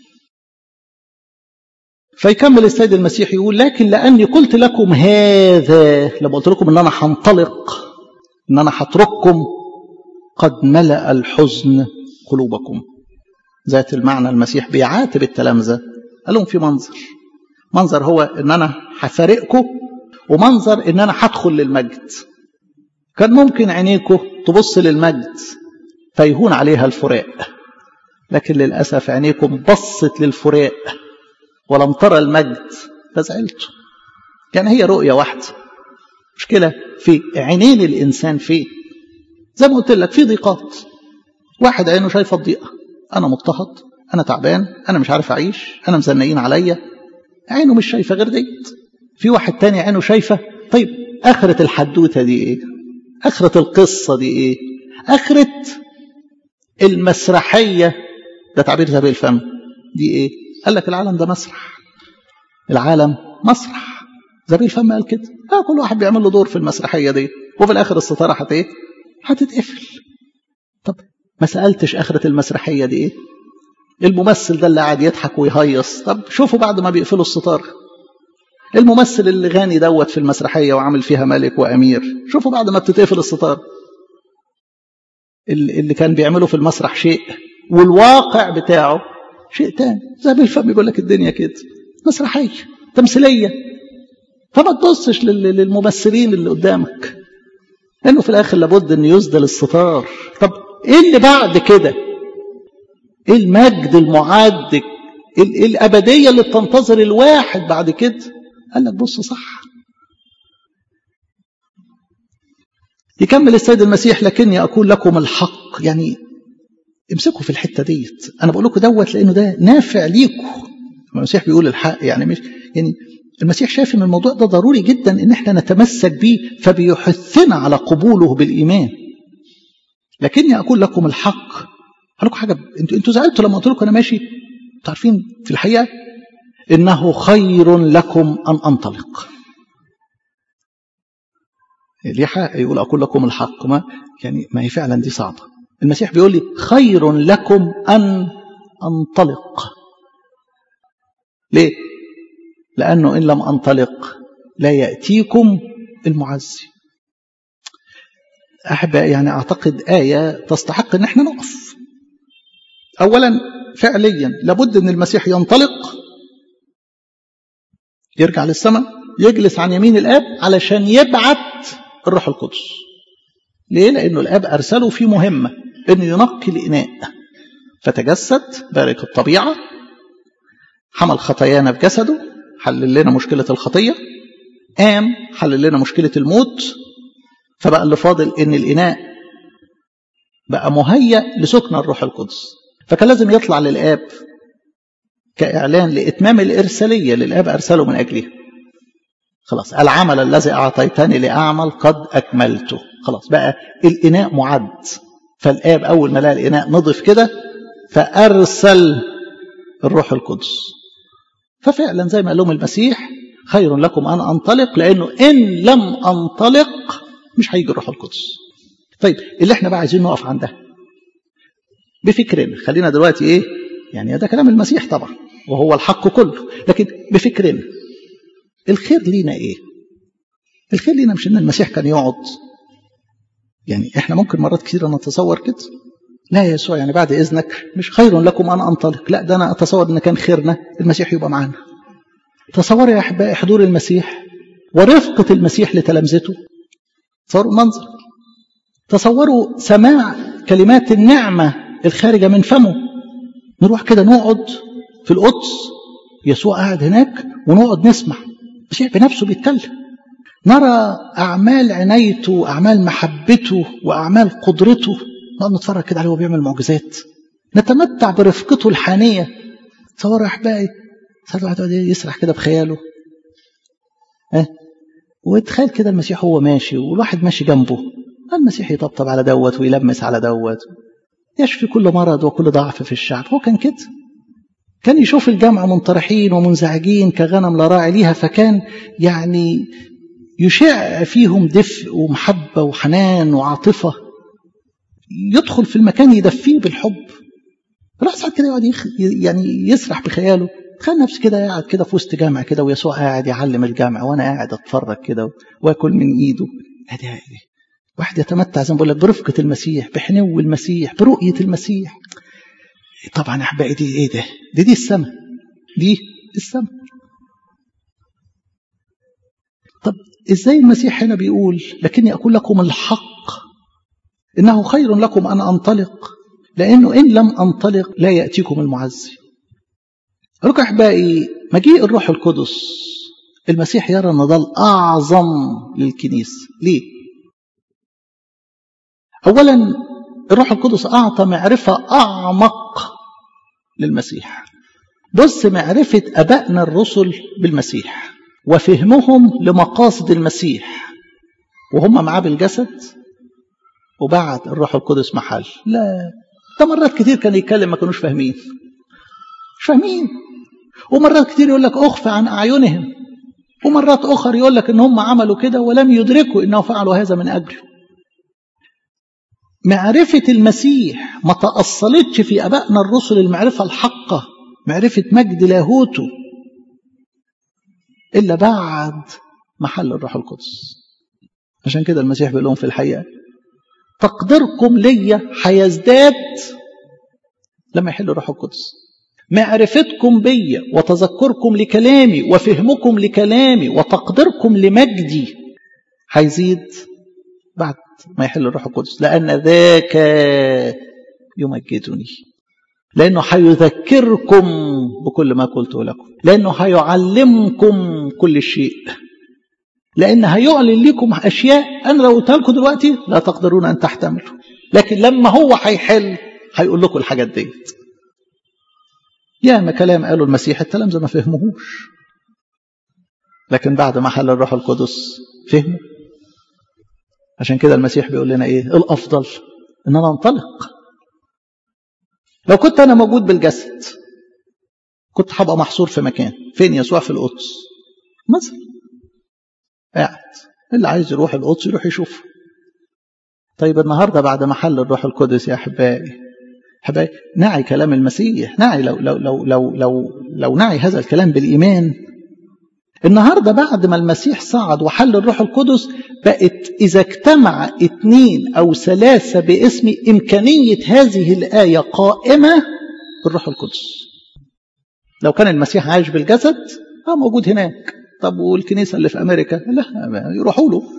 فيكمل السيد المسيح يقول لكن لاني قلت لكم هذا لما قلت لكم ان انا هنطلق ان انا هترككم قد ملا الحزن قلوبكم ذات المعنى المسيح بيعاتب التلامذه قال لهم في منظر منظر هو ان انا هفارقكم ومنظر ان انا هدخل للمجد كان ممكن عينيكم تبص للمجد فيهون عليها الفراق لكن للاسف عينيكم بصت للفراق ولم ترى المجد فزعلتوا يعني هي رؤية واحدة مشكلة في عينين الإنسان فين زي ما قلت لك في ضيقات واحد عينه شايفة الضيقة أنا مضطهد أنا تعبان أنا مش عارف أعيش أنا مزنقين عليا عينه مش شايفة غير ديت في واحد تاني عينه شايفة طيب آخرة الحدوتة دي إيه آخرة القصة دي إيه آخرة المسرحية ده تعبير ذهبي الفم دي إيه قال لك العالم ده مسرح العالم مسرح ذهبي الفم قال كده آه كل واحد بيعمل له دور في المسرحية دي وفي الآخر الستارة هت إيه هتتقفل طب ما سألتش آخرة المسرحية دي إيه الممثل ده اللي قاعد يضحك ويهيص طب شوفوا بعد ما بيقفلوا الستار الممثل اللي غني دوت في المسرحية وعامل فيها ملك وأمير شوفوا بعد ما بتتقفل الستار اللي كان بيعمله في المسرح شيء والواقع بتاعه شيء تاني زي بالفم بيقول لك الدنيا كده مسرحية تمثيلية فما تبصش للممثلين اللي قدامك لأنه في الآخر لابد أن يسدل الستار طب إيه اللي بعد كده إيه المجد المعد إيه الأبدية اللي بتنتظر الواحد بعد كده قال لك بص صح يكمل السيد المسيح لكني أقول لكم الحق يعني امسكوا في الحتة ديت أنا بقول لكم دوت لأنه ده نافع ليكم المسيح بيقول الحق يعني مش يعني المسيح شايف ان الموضوع ده ضروري جدا ان احنا نتمسك بيه فبيحثنا على قبوله بالايمان لكني اقول لكم الحق اقول لكم حاجه انتوا انتوا زعلتوا لما قلت لكم انا ماشي انتوا عارفين في الحقيقه انه خير لكم ان انطلق ليه حق يقول اقول لكم الحق ما يعني ما هي فعلا دي صعبه المسيح بيقول لي خير لكم ان انطلق ليه لأنه إن لم أنطلق لا يأتيكم المعزي أحبائي يعني أعتقد آية تستحق أن احنا نقف أولا فعليا لابد أن المسيح ينطلق يرجع للسماء يجلس عن يمين الآب علشان يبعت الروح القدس ليه؟ لأنه الآب أرسله في مهمة أنه ينقي الإناء فتجسد بارك الطبيعة حمل خطايانا بجسده حلل لنا مشكلة الخطية قام حلل لنا مشكلة الموت فبقى اللي فاضل ان الإناء بقى مهيأ لسكن الروح القدس فكان لازم يطلع للآب كإعلان لإتمام الإرسالية للآب أرسله من أجلها خلاص العمل الذي أعطيتني لأعمل قد أكملته خلاص بقى الإناء معد فالآب أول ما لقى الإناء نضف كده فأرسل الروح القدس ففعلا زي ما قال لهم المسيح خير لكم أن أنطلق لأنه إن لم أنطلق مش هيجي الروح القدس طيب اللي احنا بقى عايزين نقف عندها بفكرنا خلينا دلوقتي ايه يعني ده كلام المسيح طبعا وهو الحق كله لكن بفكرنا الخير لينا ايه الخير لينا مش ان المسيح كان يقعد يعني احنا ممكن مرات كثيرة نتصور كده لا يا يسوع يعني بعد إذنك مش خير لكم أن أنطلق لا ده أنا أتصور أن كان خيرنا المسيح يبقى معانا تصوروا يا أحبائي حضور المسيح ورفقة المسيح لتلامذته تصوروا المنظر تصوروا سماع كلمات النعمة الخارجة من فمه نروح كده نقعد في القدس يسوع قاعد هناك ونقعد نسمع المسيح بنفسه بيتكلم نرى أعمال عنايته وأعمال محبته وأعمال قدرته نقعد نتفرج كده عليه وهو بيعمل معجزات نتمتع برفقته الحانية تصوروا يا أحبائي ساعات الواحد يقعد يسرح كده بخياله ها وتخيل كده المسيح هو ماشي والواحد ماشي جنبه المسيح يطبطب على دوت ويلمس على دوت يشفي كل مرض وكل ضعف في الشعب هو كان كده كان يشوف الجمع منطرحين ومنزعجين كغنم لا راعي ليها فكان يعني يشع فيهم دفء ومحبة وحنان وعاطفة يدخل في المكان يدفيه بالحب راح ساعات كده يقعد يخ... يعني يسرح بخياله تخيل نفسي كده قاعد كده في وسط جامع كده ويسوع قاعد يعلم الجامع وانا قاعد اتفرج كده واكل من ايده ادي ادي واحد يتمتع زي ما بقول لك برفقه المسيح بحنو المسيح برؤيه المسيح طبعا يا احبائي دي ايه ده؟ دي دي السماء دي السماء طب ازاي المسيح هنا بيقول لكني اقول لكم الحق انه خير لكم ان انطلق لانه ان لم انطلق لا ياتيكم المعزي أقول احبائي مجيء الروح القدس المسيح يرى ان ده الاعظم للكنيسه ليه اولا الروح القدس اعطى معرفه اعمق للمسيح بص معرفه ابائنا الرسل بالمسيح وفهمهم لمقاصد المسيح وهم معاه بالجسد وبعد الروح القدس محل لا ده مرات كتير كان يتكلم ما كانوش فاهمين مش فاهمين ومرات كتير يقول لك اخفى عن اعينهم ومرات اخر يقول لك ان هم عملوا كده ولم يدركوا انه فعلوا هذا من اجله معرفة المسيح ما تأصلتش في أبائنا الرسل المعرفة الحقة معرفة مجد لاهوته إلا بعد محل الروح القدس عشان كده المسيح بيقول لهم في الحقيقة تقديركم ليا هيزداد لما يحل الروح القدس معرفتكم بيا وتذكركم لكلامي وفهمكم لكلامي وتقديركم لمجدي هيزيد بعد ما يحل الروح القدس لأن ذاك يمجدني لأنه هيذكركم بكل ما قلت لكم لأنه هيعلمكم كل شيء لأن هيعلن لكم أشياء أنا لو قلتها لكم دلوقتي لا تقدرون أن تحتملوا لكن لما هو هيحل هيقول لكم الحاجات ديت ياما كلام قالوا المسيح التلامذة ما فهموهوش لكن بعد ما حل الروح القدس فهموا عشان كده المسيح بيقول لنا ايه الافضل ان انا انطلق لو كنت انا موجود بالجسد كنت هبقى محصور في مكان فين يسوع في القدس مثلا قاعد اللي عايز يروح القدس يروح يشوفه طيب النهارده بعد ما حل الروح القدس يا احبائي احبائي نعي كلام المسيح نعي لو لو لو لو لو, لو نعي هذا الكلام بالايمان النهاردة بعد ما المسيح صعد وحل الروح القدس بقت إذا اجتمع اثنين أو ثلاثة باسم إمكانية هذه الآية قائمة بالروح القدس لو كان المسيح عايش بالجسد اه موجود هناك طب والكنيسة اللي في أمريكا لا يروحوا له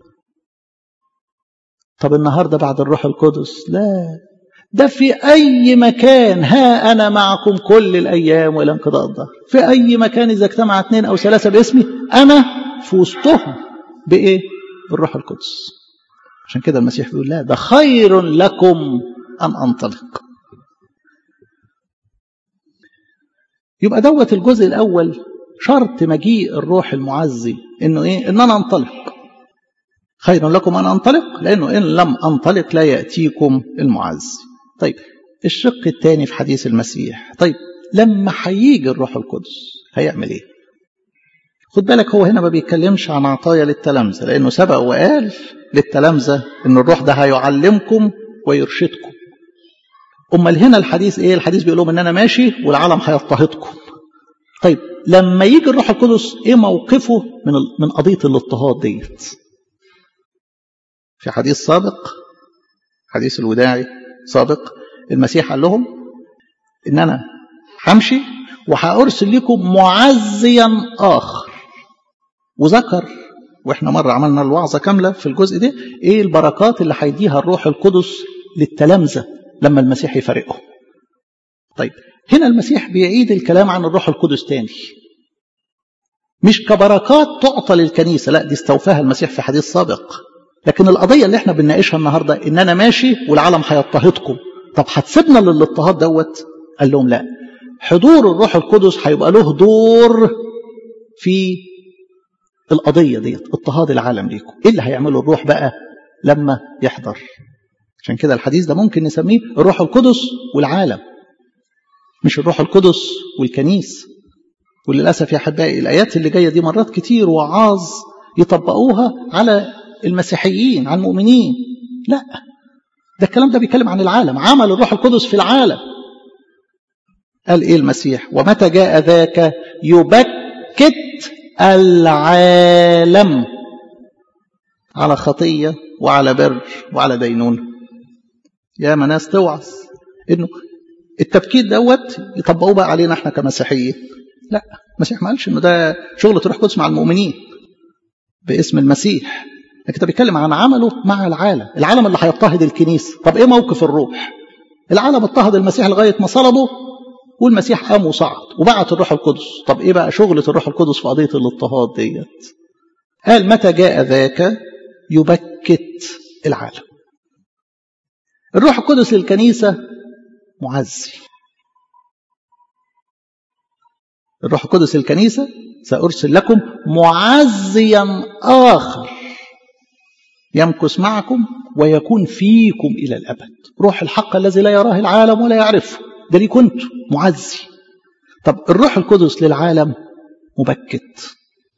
طب النهاردة بعد الروح القدس لا ده في أي مكان ها أنا معكم كل الأيام وإلى انقضاء الظهر في أي مكان إذا اجتمع اثنين أو ثلاثة باسمي أنا في وسطهم بإيه؟ بالروح القدس عشان كده المسيح بيقول لا ده خير لكم أن أنطلق يبقى دوت الجزء الأول شرط مجيء الروح المعزي إنه إيه؟ إن أنا أنطلق خير لكم أن أنطلق لأنه إن لم أنطلق لا يأتيكم المعزي طيب الشق الثاني في حديث المسيح طيب لما هيجي الروح القدس هيعمل ايه خد بالك هو هنا ما بيتكلمش عن عطايا للتلامذه لانه سبق وقال للتلامذه ان الروح ده هيعلمكم ويرشدكم امال هنا الحديث ايه الحديث بيقول لهم ان انا ماشي والعالم هيضطهدكم طيب لما يجي الروح القدس ايه موقفه من من قضيه الاضطهاد ديت في حديث سابق حديث الوداعي سابق المسيح قال لهم ان انا همشي وهارسل لكم معزيا اخر وذكر واحنا مره عملنا الوعظه كامله في الجزء ده ايه البركات اللي هيديها الروح القدس للتلامذه لما المسيح يفارقهم طيب هنا المسيح بيعيد الكلام عن الروح القدس تاني مش كبركات تعطى للكنيسه لا دي استوفاها المسيح في حديث سابق لكن القضية اللي احنا بنناقشها النهاردة ان انا ماشي والعالم هيضطهدكم طب هتسيبنا للاضطهاد دوت قال لهم لا حضور الروح القدس هيبقى له دور في القضية ديت اضطهاد العالم ليكم ايه اللي هيعمله الروح بقى لما يحضر عشان كده الحديث ده ممكن نسميه الروح القدس والعالم مش الروح القدس والكنيس وللأسف يا أحبائي الآيات اللي جاية دي مرات كتير وعاظ يطبقوها على المسيحيين عن المؤمنين لا ده الكلام ده بيتكلم عن العالم عمل الروح القدس في العالم قال ايه المسيح ومتى جاء ذاك يبكت العالم على خطية وعلى بر وعلى دينونة يا ما ناس توعظ انه التبكيت دوت يطبقوه بقى علينا احنا كمسيحيين لا المسيح ما قالش انه ده شغلة روح قدس مع المؤمنين باسم المسيح لكن ده بيتكلم عن عمله مع العالم العالم اللي هيضطهد الكنيسة طب ايه موقف الروح العالم اضطهد المسيح لغاية ما صلبه والمسيح قام وصعد وبعت الروح القدس طب ايه بقى شغلة الروح القدس في قضية الاضطهاد ديت قال متى جاء ذاك يبكت العالم الروح القدس للكنيسة معزي الروح القدس للكنيسة سأرسل لكم معزيا آخر يمكث معكم ويكون فيكم إلى الأبد روح الحق الذي لا يراه العالم ولا يعرفه ده ليه كنت معزي طب الروح القدس للعالم مبكت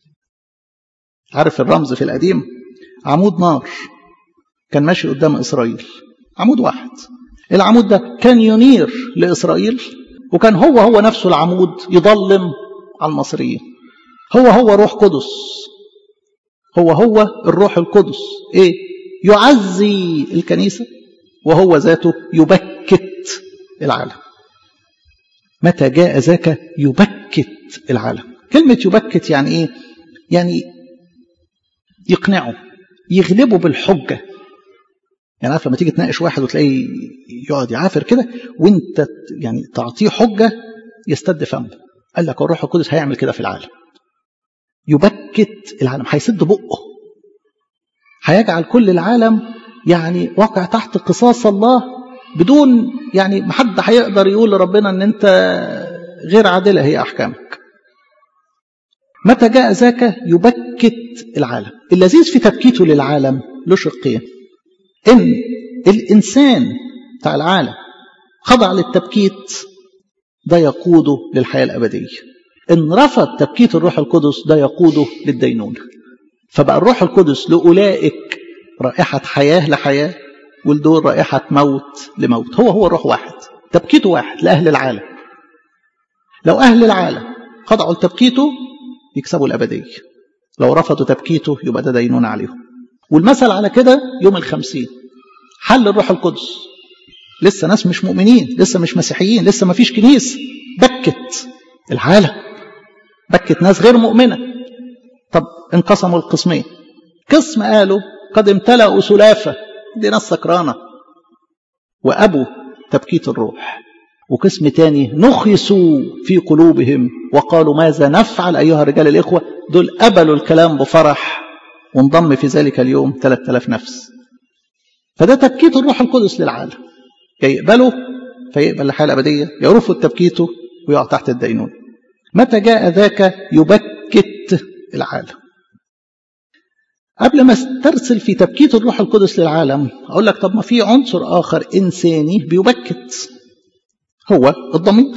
عارف الرمز في القديم عمود نار كان ماشي قدام إسرائيل عمود واحد العمود ده كان ينير لإسرائيل وكان هو هو نفسه العمود يضلم على المصريين هو هو روح قدس هو هو الروح القدس ايه يعزي الكنيسة وهو ذاته يبكت العالم متى جاء ذاك يبكت العالم كلمة يبكت يعني ايه يعني يقنعه يغلبه بالحجة يعني عارف لما تيجي تناقش واحد وتلاقيه يقعد يعافر كده وانت يعني تعطيه حجة يستد فمه قال لك الروح القدس هيعمل كده في العالم يبكت العالم هيسد بقه هيجعل كل العالم يعني واقع تحت قصاص الله بدون يعني ما حد هيقدر يقول لربنا ان انت غير عادله هي احكامك متى جاء ذاك يبكت العالم اللذيذ في تبكيته للعالم له شقين ان الانسان بتاع العالم خضع للتبكيت ده يقوده للحياه الابديه ان رفض تبكيت الروح القدس ده يقوده للدينونه فبقى الروح القدس لاولئك رائحه حياه لحياه ولدول رائحه موت لموت هو هو روح واحد تبكيته واحد لاهل العالم لو اهل العالم خضعوا لتبكيته يكسبوا الابديه لو رفضوا تبكيته يبقى ده دينونه عليهم والمثل على كده يوم الخمسين حل الروح القدس لسه ناس مش مؤمنين لسه مش مسيحيين لسه ما فيش كنيسة بكت العالم بكت ناس غير مؤمنة طب انقسموا القسمين قسم قالوا قد امتلأوا سلافة دي ناس سكرانة وأبوا تبكيت الروح وقسم تاني نخسوا في قلوبهم وقالوا ماذا نفعل أيها الرجال الإخوة دول قبلوا الكلام بفرح وانضم في ذلك اليوم 3000 نفس فده تبكيت الروح القدس للعالم يا يقبله فيقبل الحياة الأبدية يرفض تبكيته ويقع تحت الدينون متى جاء ذاك يبكت العالم قبل ما استرسل في تبكيت الروح القدس للعالم أقول لك طب ما في عنصر آخر إنساني بيبكت هو الضمير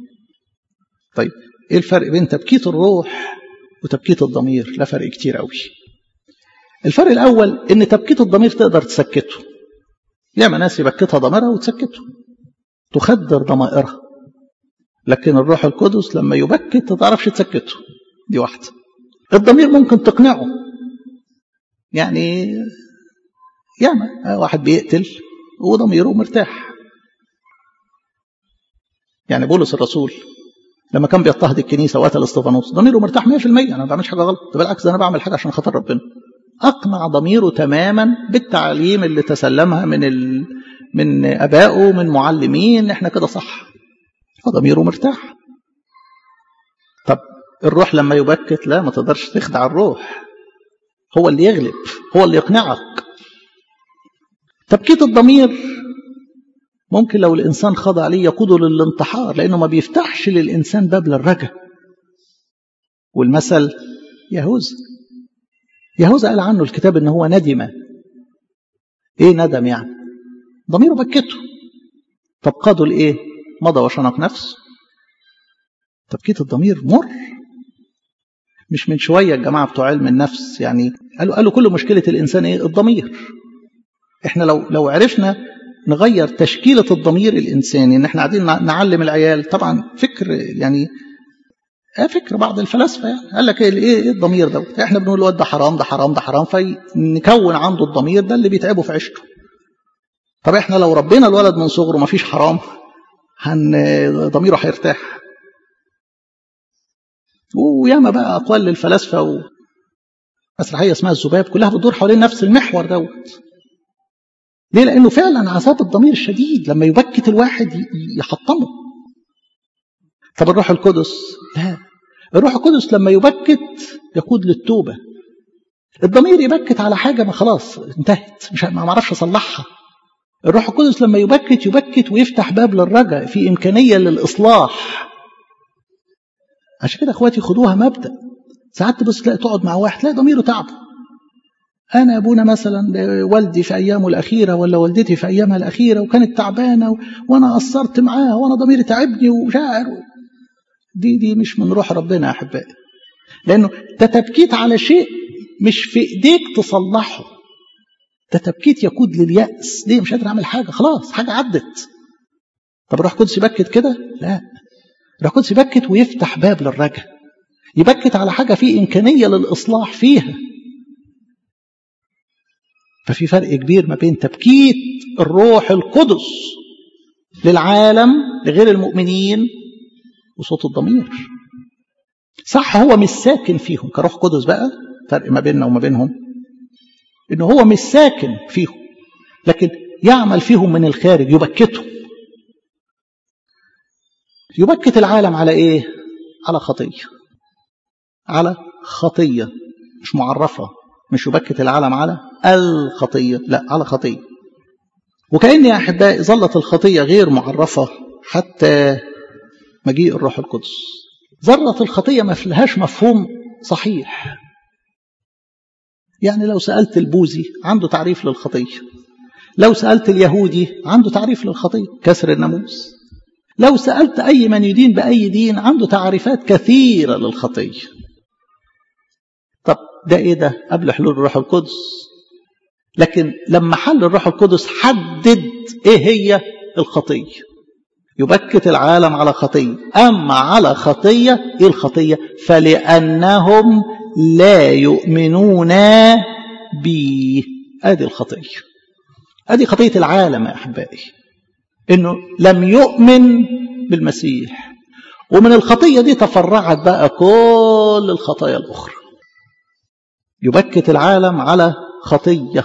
طيب إيه الفرق بين تبكيت الروح وتبكيت الضمير لا فرق كتير قوي الفرق الأول إن تبكيت الضمير تقدر تسكته ياما ناس يبكتها ضميرها وتسكته تخدر ضمائرها لكن الروح القدس لما يبكت ما تعرفش تسكته دي واحدة الضمير ممكن تقنعه يعني ياما واحد بيقتل وضميره مرتاح يعني بولس الرسول لما كان بيضطهد الكنيسه وقتل استفانوس ضميره مرتاح 100% انا ما بعملش حاجه غلط بالعكس انا بعمل حاجه عشان خاطر ربنا اقنع ضميره تماما بالتعليم اللي تسلمها من ال... من ابائه من معلمين احنا كده صح فضميره مرتاح طب الروح لما يبكت لا ما تقدرش تخدع الروح هو اللي يغلب هو اللي يقنعك تبكيت الضمير ممكن لو الإنسان خضع ليه يقوده للانتحار لأنه ما بيفتحش للإنسان باب للرجا والمثل يهوذا يهوذا قال عنه الكتاب ان هو ندم ايه ندم يعني ضميره بكته طب قاده لايه مضى وشنق نفسه تبكيت الضمير مر مش من شويه الجماعه بتوع علم النفس يعني قالوا قالوا كل مشكله الانسان ايه الضمير احنا لو لو عرفنا نغير تشكيله الضمير الانساني ان احنا قاعدين نعلم العيال طبعا فكر يعني فكر بعض الفلاسفه يعني قال لك ايه ايه الضمير ده احنا بنقول الواد ده حرام ده حرام ده حرام فنكون عنده الضمير ده اللي بيتعبه في عيشته طب احنا لو ربينا الولد من صغره ما فيش حرام هن ضميره هيرتاح وياما بقى اقوال للفلاسفه و... مسرحيه اسمها الذباب كلها بتدور حوالين نفس المحور دوت ليه لانه فعلا عذاب الضمير الشديد لما يبكت الواحد يحطمه طب الروح القدس لا الروح القدس لما يبكت يقود للتوبة الضمير يبكت على حاجة ما خلاص انتهت مش ما معرفش أصلحها الروح القدس لما يبكت يبكت ويفتح باب للرجاء في إمكانية للإصلاح عشان كده اخواتي خدوها مبدأ ساعات تبص تلاقي تقعد مع واحد تلاقي ضميره تعبه أنا أبونا مثلا والدي في أيامه الأخيرة ولا والدتي في أيامها الأخيرة وكانت تعبانة و... وأنا قصرت معاها وأنا ضميري تعبني وشاعر دي دي مش من روح ربنا يا أحبائي لأنه ده تبكيت على شيء مش في إيديك تصلحه ده تبكيت يقود لليأس ليه مش قادر أعمل حاجة خلاص حاجة عدت طب روح قدس يبكت كده لا روح قدس يبكت ويفتح باب للرجاء يبكت على حاجة في إمكانية للإصلاح فيها ففي فرق كبير ما بين تبكيت الروح القدس للعالم لغير المؤمنين وصوت الضمير صح هو مش ساكن فيهم كروح قدس بقى فرق ما بيننا وما بينهم انه هو مش ساكن فيهم لكن يعمل فيهم من الخارج يبكتهم يبكت العالم على ايه على خطيه على خطيه مش معرفه مش يبكت العالم على الخطيه لا على خطيه وكأن يا أحبائي ظلت الخطية غير معرفة حتى مجيء الروح القدس ظلت الخطية ما لهاش مفهوم صحيح يعني لو سألت البوذي عنده تعريف للخطية لو سألت اليهودي عنده تعريف للخطية كسر الناموس لو سألت أي من يدين بأي دين عنده تعريفات كثيرة للخطية طب ده إيه ده قبل حلول الروح القدس لكن لما حل الروح القدس حدد إيه هي الخطية يبكت العالم على خطية أما على خطية إيه الخطية فلأنهم لا يؤمنون بي أدي الخطية أدي خطية العالم يا أحبائي إنه لم يؤمن بالمسيح ومن الخطية دي تفرعت بقى كل الخطايا الأخرى يبكت العالم على خطية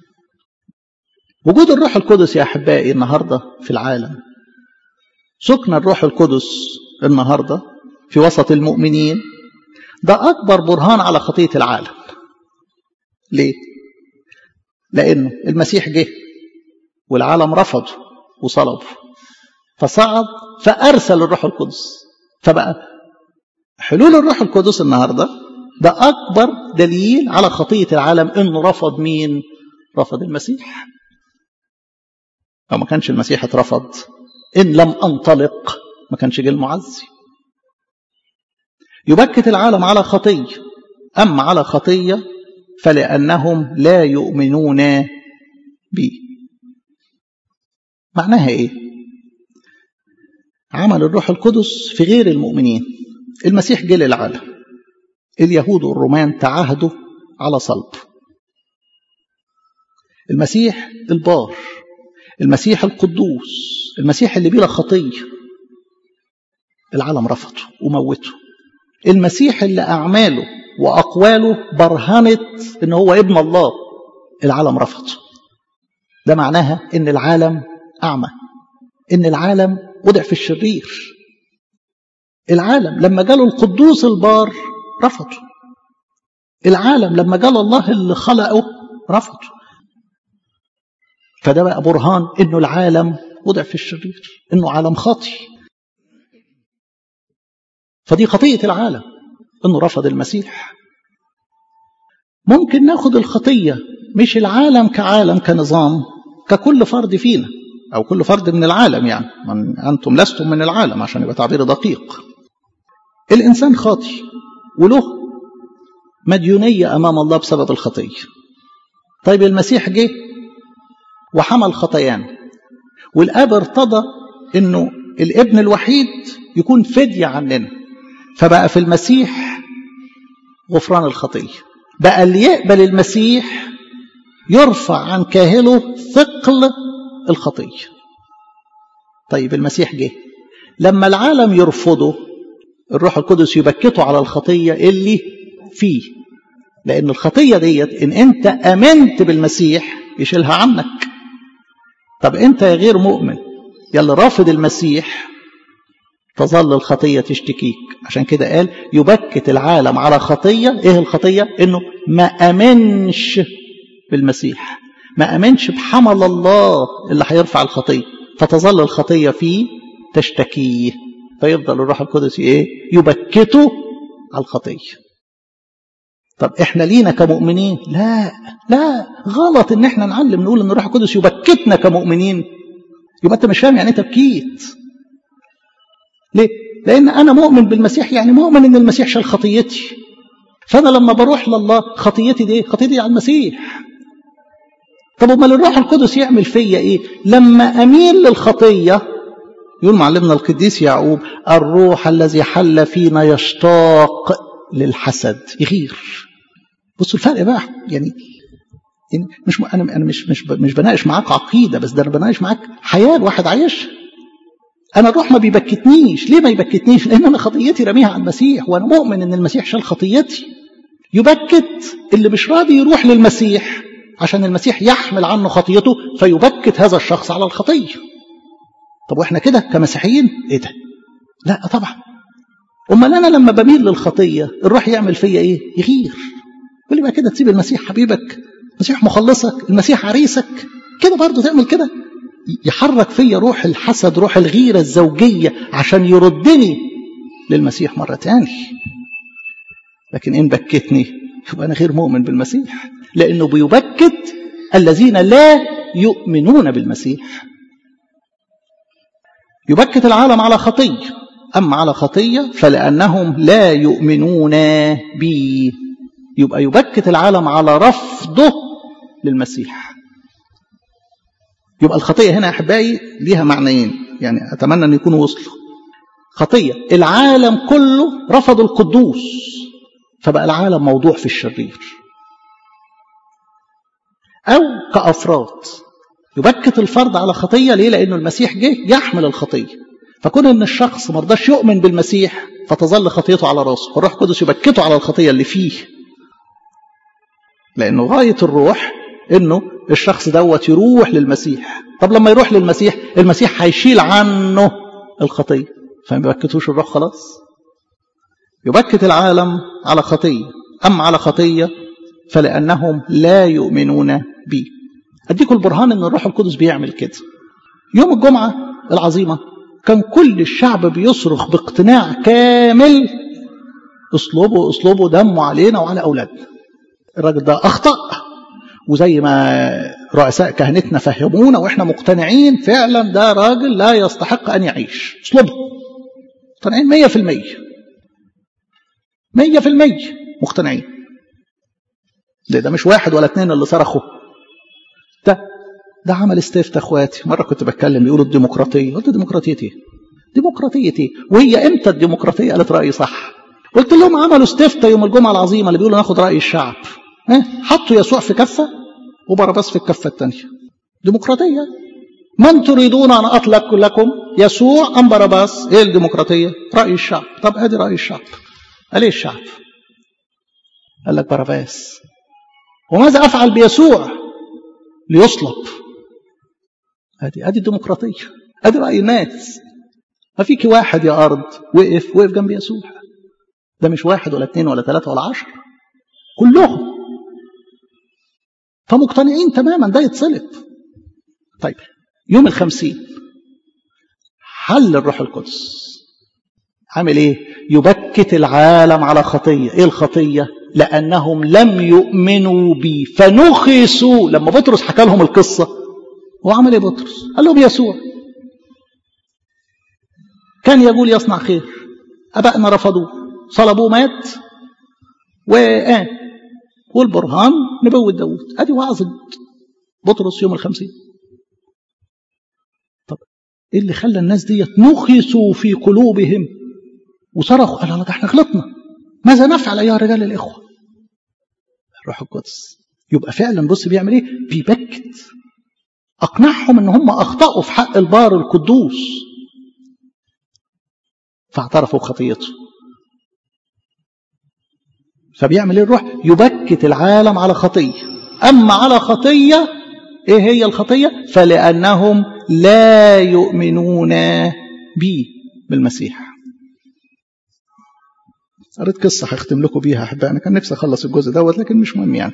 وجود الروح القدس يا أحبائي النهاردة في العالم سكن الروح القدس النهاردة في وسط المؤمنين ده أكبر برهان على خطية العالم ليه؟ لأنه المسيح جه والعالم رفضه وصلبه فصعد فأرسل الروح القدس فبقى حلول الروح القدس النهاردة ده أكبر دليل على خطية العالم إنه رفض مين؟ رفض المسيح لو ما كانش المسيح اترفض إن لم أنطلق ما كانش جه المعزي يبكت العالم على خطية أما على خطية فلأنهم لا يؤمنون بي معناها إيه عمل الروح القدس في غير المؤمنين المسيح جه للعالم اليهود والرومان تعاهدوا على صلب المسيح البار المسيح القدوس المسيح اللي بلا خطية العالم رفضه وموته المسيح اللي أعماله وأقواله برهنت إن هو ابن الله العالم رفضه ده معناها إن العالم أعمى إن العالم وضع في الشرير العالم لما جاله القدوس البار رفضه العالم لما جال الله اللي خلقه رفضه فده بقى برهان انه العالم وضع في الشرير انه عالم خاطي فدي خطية العالم انه رفض المسيح ممكن ناخد الخطية مش العالم كعالم كنظام ككل فرد فينا او كل فرد من العالم يعني من انتم لستم من العالم عشان يبقى تعبير دقيق الانسان خاطي وله مديونية امام الله بسبب الخطية طيب المسيح جه وحمل خطايانا والاب ارتضى انه الابن الوحيد يكون فدية عننا فبقى في المسيح غفران الخطية بقى اللي يقبل المسيح يرفع عن كاهله ثقل الخطية طيب المسيح جه لما العالم يرفضه الروح القدس يبكته على الخطية اللي فيه لأن الخطية ديت إن أنت أمنت بالمسيح يشيلها عنك طب أنت يا غير مؤمن يلي رافض المسيح تظل الخطية تشتكيك عشان كده قال يبكت العالم على خطية ايه الخطية انه ما امنش بالمسيح ما امنش بحمل الله اللي هيرفع الخطية فتظل الخطية فيه تشتكيه فيفضل الروح القدس ايه يبكته على الخطية طب احنا لينا كمؤمنين لا لا غلط ان احنا نعلم نقول ان الروح القدس يبكتنا كمؤمنين يبقى انت مش فاهم يعني ايه تبكيت ليه لان انا مؤمن بالمسيح يعني مؤمن ان المسيح شال خطيتي فانا لما بروح لله خطيتي دي خطيتي على المسيح طب امال الروح القدس يعمل فيا ايه لما اميل للخطيه يقول معلمنا القديس يعقوب الروح الذي حل فينا يشتاق للحسد يغير بصوا الفرق بقى يعني مش انا انا مش مش مش بناقش معاك عقيده بس ده انا بناقش معاك حياه الواحد عايشها انا الروح ما بيبكتنيش ليه ما يبكتنيش لان انا خطيتي رميها على المسيح وانا مؤمن ان المسيح شال خطيتي يبكت اللي مش راضي يروح للمسيح عشان المسيح يحمل عنه خطيته فيبكت هذا الشخص على الخطيه طب واحنا كده كمسيحيين ايه ده لا طبعا امال انا لما بميل للخطيه الروح يعمل فيا ايه يغير يقول لي بقى كده تسيب المسيح حبيبك المسيح مخلصك المسيح عريسك كده برضه تعمل كده يحرك فيا روح الحسد روح الغيرة الزوجية عشان يردني للمسيح مرة تاني لكن إن بكتني يبقى أنا غير مؤمن بالمسيح لأنه بيبكت الذين لا يؤمنون بالمسيح يبكت العالم على خطية أما على خطية فلأنهم لا يؤمنون بي يبقى يبكت العالم على رفضه للمسيح يبقى الخطية هنا أحبائي ليها معنيين يعني أتمنى أن يكونوا وصلوا خطية العالم كله رفض القدوس فبقى العالم موضوع في الشرير أو كأفراد يبكت الفرد على خطية ليه؟ لأنه المسيح جه يحمل الخطية فكون أن الشخص مرضاش يؤمن بالمسيح فتظل خطيته على راسه فالروح القدس يبكته على الخطية اللي فيه لأنه غاية الروح أنه الشخص دوت يروح للمسيح طب لما يروح للمسيح المسيح هيشيل عنه الخطية فما يبكتوش الروح خلاص يبكت العالم على خطية أما على خطية فلأنهم لا يؤمنون بي أديكم البرهان أن الروح القدس بيعمل كده يوم الجمعة العظيمة كان كل الشعب بيصرخ باقتناع كامل اسلوبه اسلوبه دمه علينا وعلى أولادنا الراجل ده أخطأ وزي ما رؤساء كهنتنا فهمونا واحنا مقتنعين فعلا ده راجل لا يستحق ان يعيش اسلوبه مقتنعين مية في المية مية في المية مقتنعين ده, ده مش واحد ولا اتنين اللي صرخوا ده ده عمل استفتاء اخواتي مره كنت بتكلم بيقولوا الديمقراطيه قلت ديمقراطيه ايه ديمقراطيه ايه وهي امتى الديمقراطيه قالت رايي صح قلت لهم عملوا استفتاء يوم الجمعه العظيمه اللي بيقولوا ناخد راي الشعب حطوا يسوع في كفة وبرباس في الكفة الثانية ديمقراطية من تريدون أن أطلق لكم يسوع أم باراباس إيه الديمقراطية رأي الشعب طب أدي رأي الشعب قال إيه الشعب قال لك باراباس وماذا أفعل بيسوع ليصلب أدي أدي الديمقراطية أدي رأي الناس ما فيك واحد يا أرض وقف وقف جنب يسوع ده مش واحد ولا اثنين ولا ثلاثة ولا عشر كلهم فمقتنعين تماما ده يتصلب طيب يوم الخمسين حل الروح القدس عامل ايه يبكت العالم على خطية ايه الخطية لأنهم لم يؤمنوا بي فنخسوا لما بطرس حكى لهم القصة هو عمل ايه بطرس قال لهم يسوع كان يقول يصنع خير أبائنا رفضوه صلبوه مات وآن والبرهان نبوة داود ادي وعظ بطرس يوم الخمسين طب ايه اللي خلى الناس دي نخسوا في قلوبهم وصرخوا قال الله ده احنا غلطنا ماذا نفعل ايها الرجال الاخوه الروح القدس يبقى فعلا بص بيعمل ايه بيبكت اقنعهم ان هم اخطاوا في حق البار القدوس فاعترفوا بخطيته فبيعمل ايه الروح يبكت العالم على خطيه اما على خطيه ايه هي الخطيه فلانهم لا يؤمنون بي بالمسيح قريت قصة هختم لكم بيها أحبائي أنا كان نفسي أخلص الجزء دوت لكن مش مهم يعني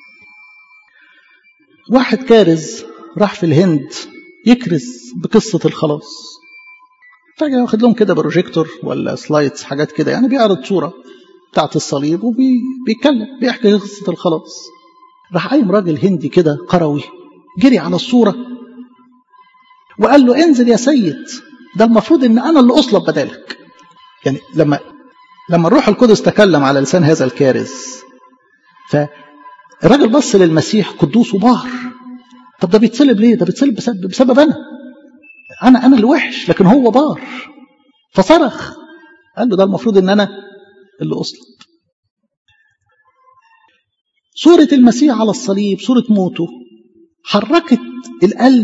واحد كارز راح في الهند يكرز بقصة الخلاص فجأة واخد لهم كده بروجيكتور ولا سلايدز حاجات كده يعني بيعرض صورة بتاعت الصليب وبيتكلم بيحكي قصة الخلاص راح قايم راجل هندي كده قروي جري على الصورة وقال له انزل يا سيد ده المفروض ان انا اللي اصلب بدالك يعني لما لما الروح القدس تكلم على لسان هذا الكارز فالراجل بص للمسيح قدوس وبار طب ده بيتصلب ليه ده بيتصلب بسبب, بسبب انا انا انا اللي وحش لكن هو بار فصرخ قال له ده المفروض ان انا اللي اصلب صورة المسيح على الصليب صورة موته حركت القلب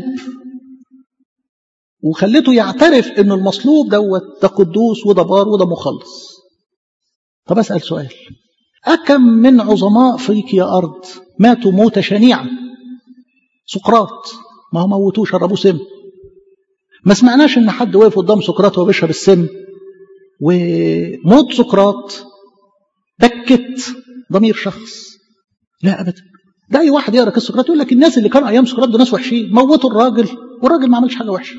وخلته يعترف ان المصلوب دوت ده قدوس وده بار وده مخلص طب اسال سؤال اكم من عظماء فيك يا ارض ماتوا موتة شنيعة سقراط ما هو موتوه شربوه سم ما سمعناش ان حد وقف قدام سقراط وهو بيشرب السم وموت سقراط بكت ضمير شخص لا ابدا ده اي واحد يقرا قصه سقراط يقول لك الناس اللي كانوا ايام سقراط دول ناس وحشين موتوا الراجل والراجل ما عملش حاجه وحشه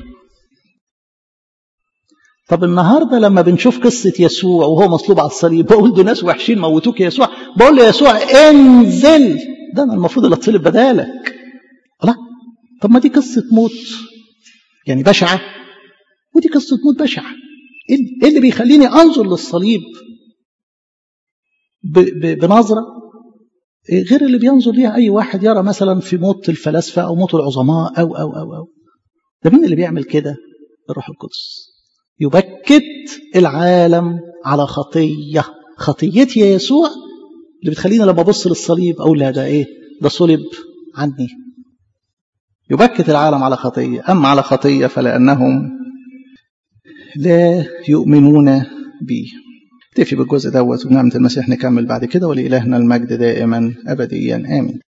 طب النهارده لما بنشوف قصه يسوع وهو مصلوب على الصليب بقول دول ناس وحشين موتوك يا يسوع بقول له يسوع انزل ده انا المفروض اللي اتصلب بدالك لا طب ما دي قصه موت يعني بشعه ودي قصه موت بشعه ايه اللي بيخليني انظر للصليب بنظره غير اللي بينظر ليها اي واحد يرى مثلا في موت الفلاسفه او موت العظماء او او او او ده مين اللي بيعمل كده الروح القدس يبكت العالم على خطيه خطيتي يا يسوع اللي بتخليني لما ابص للصليب اقول لا ده ايه ده صلب عني يبكت العالم على خطيه اما على خطيه فلانهم لا يؤمنون بي اكتفي بالجزء دوت وبنعمة المسيح نكمل بعد كده ولإلهنا المجد دائما أبديا آمين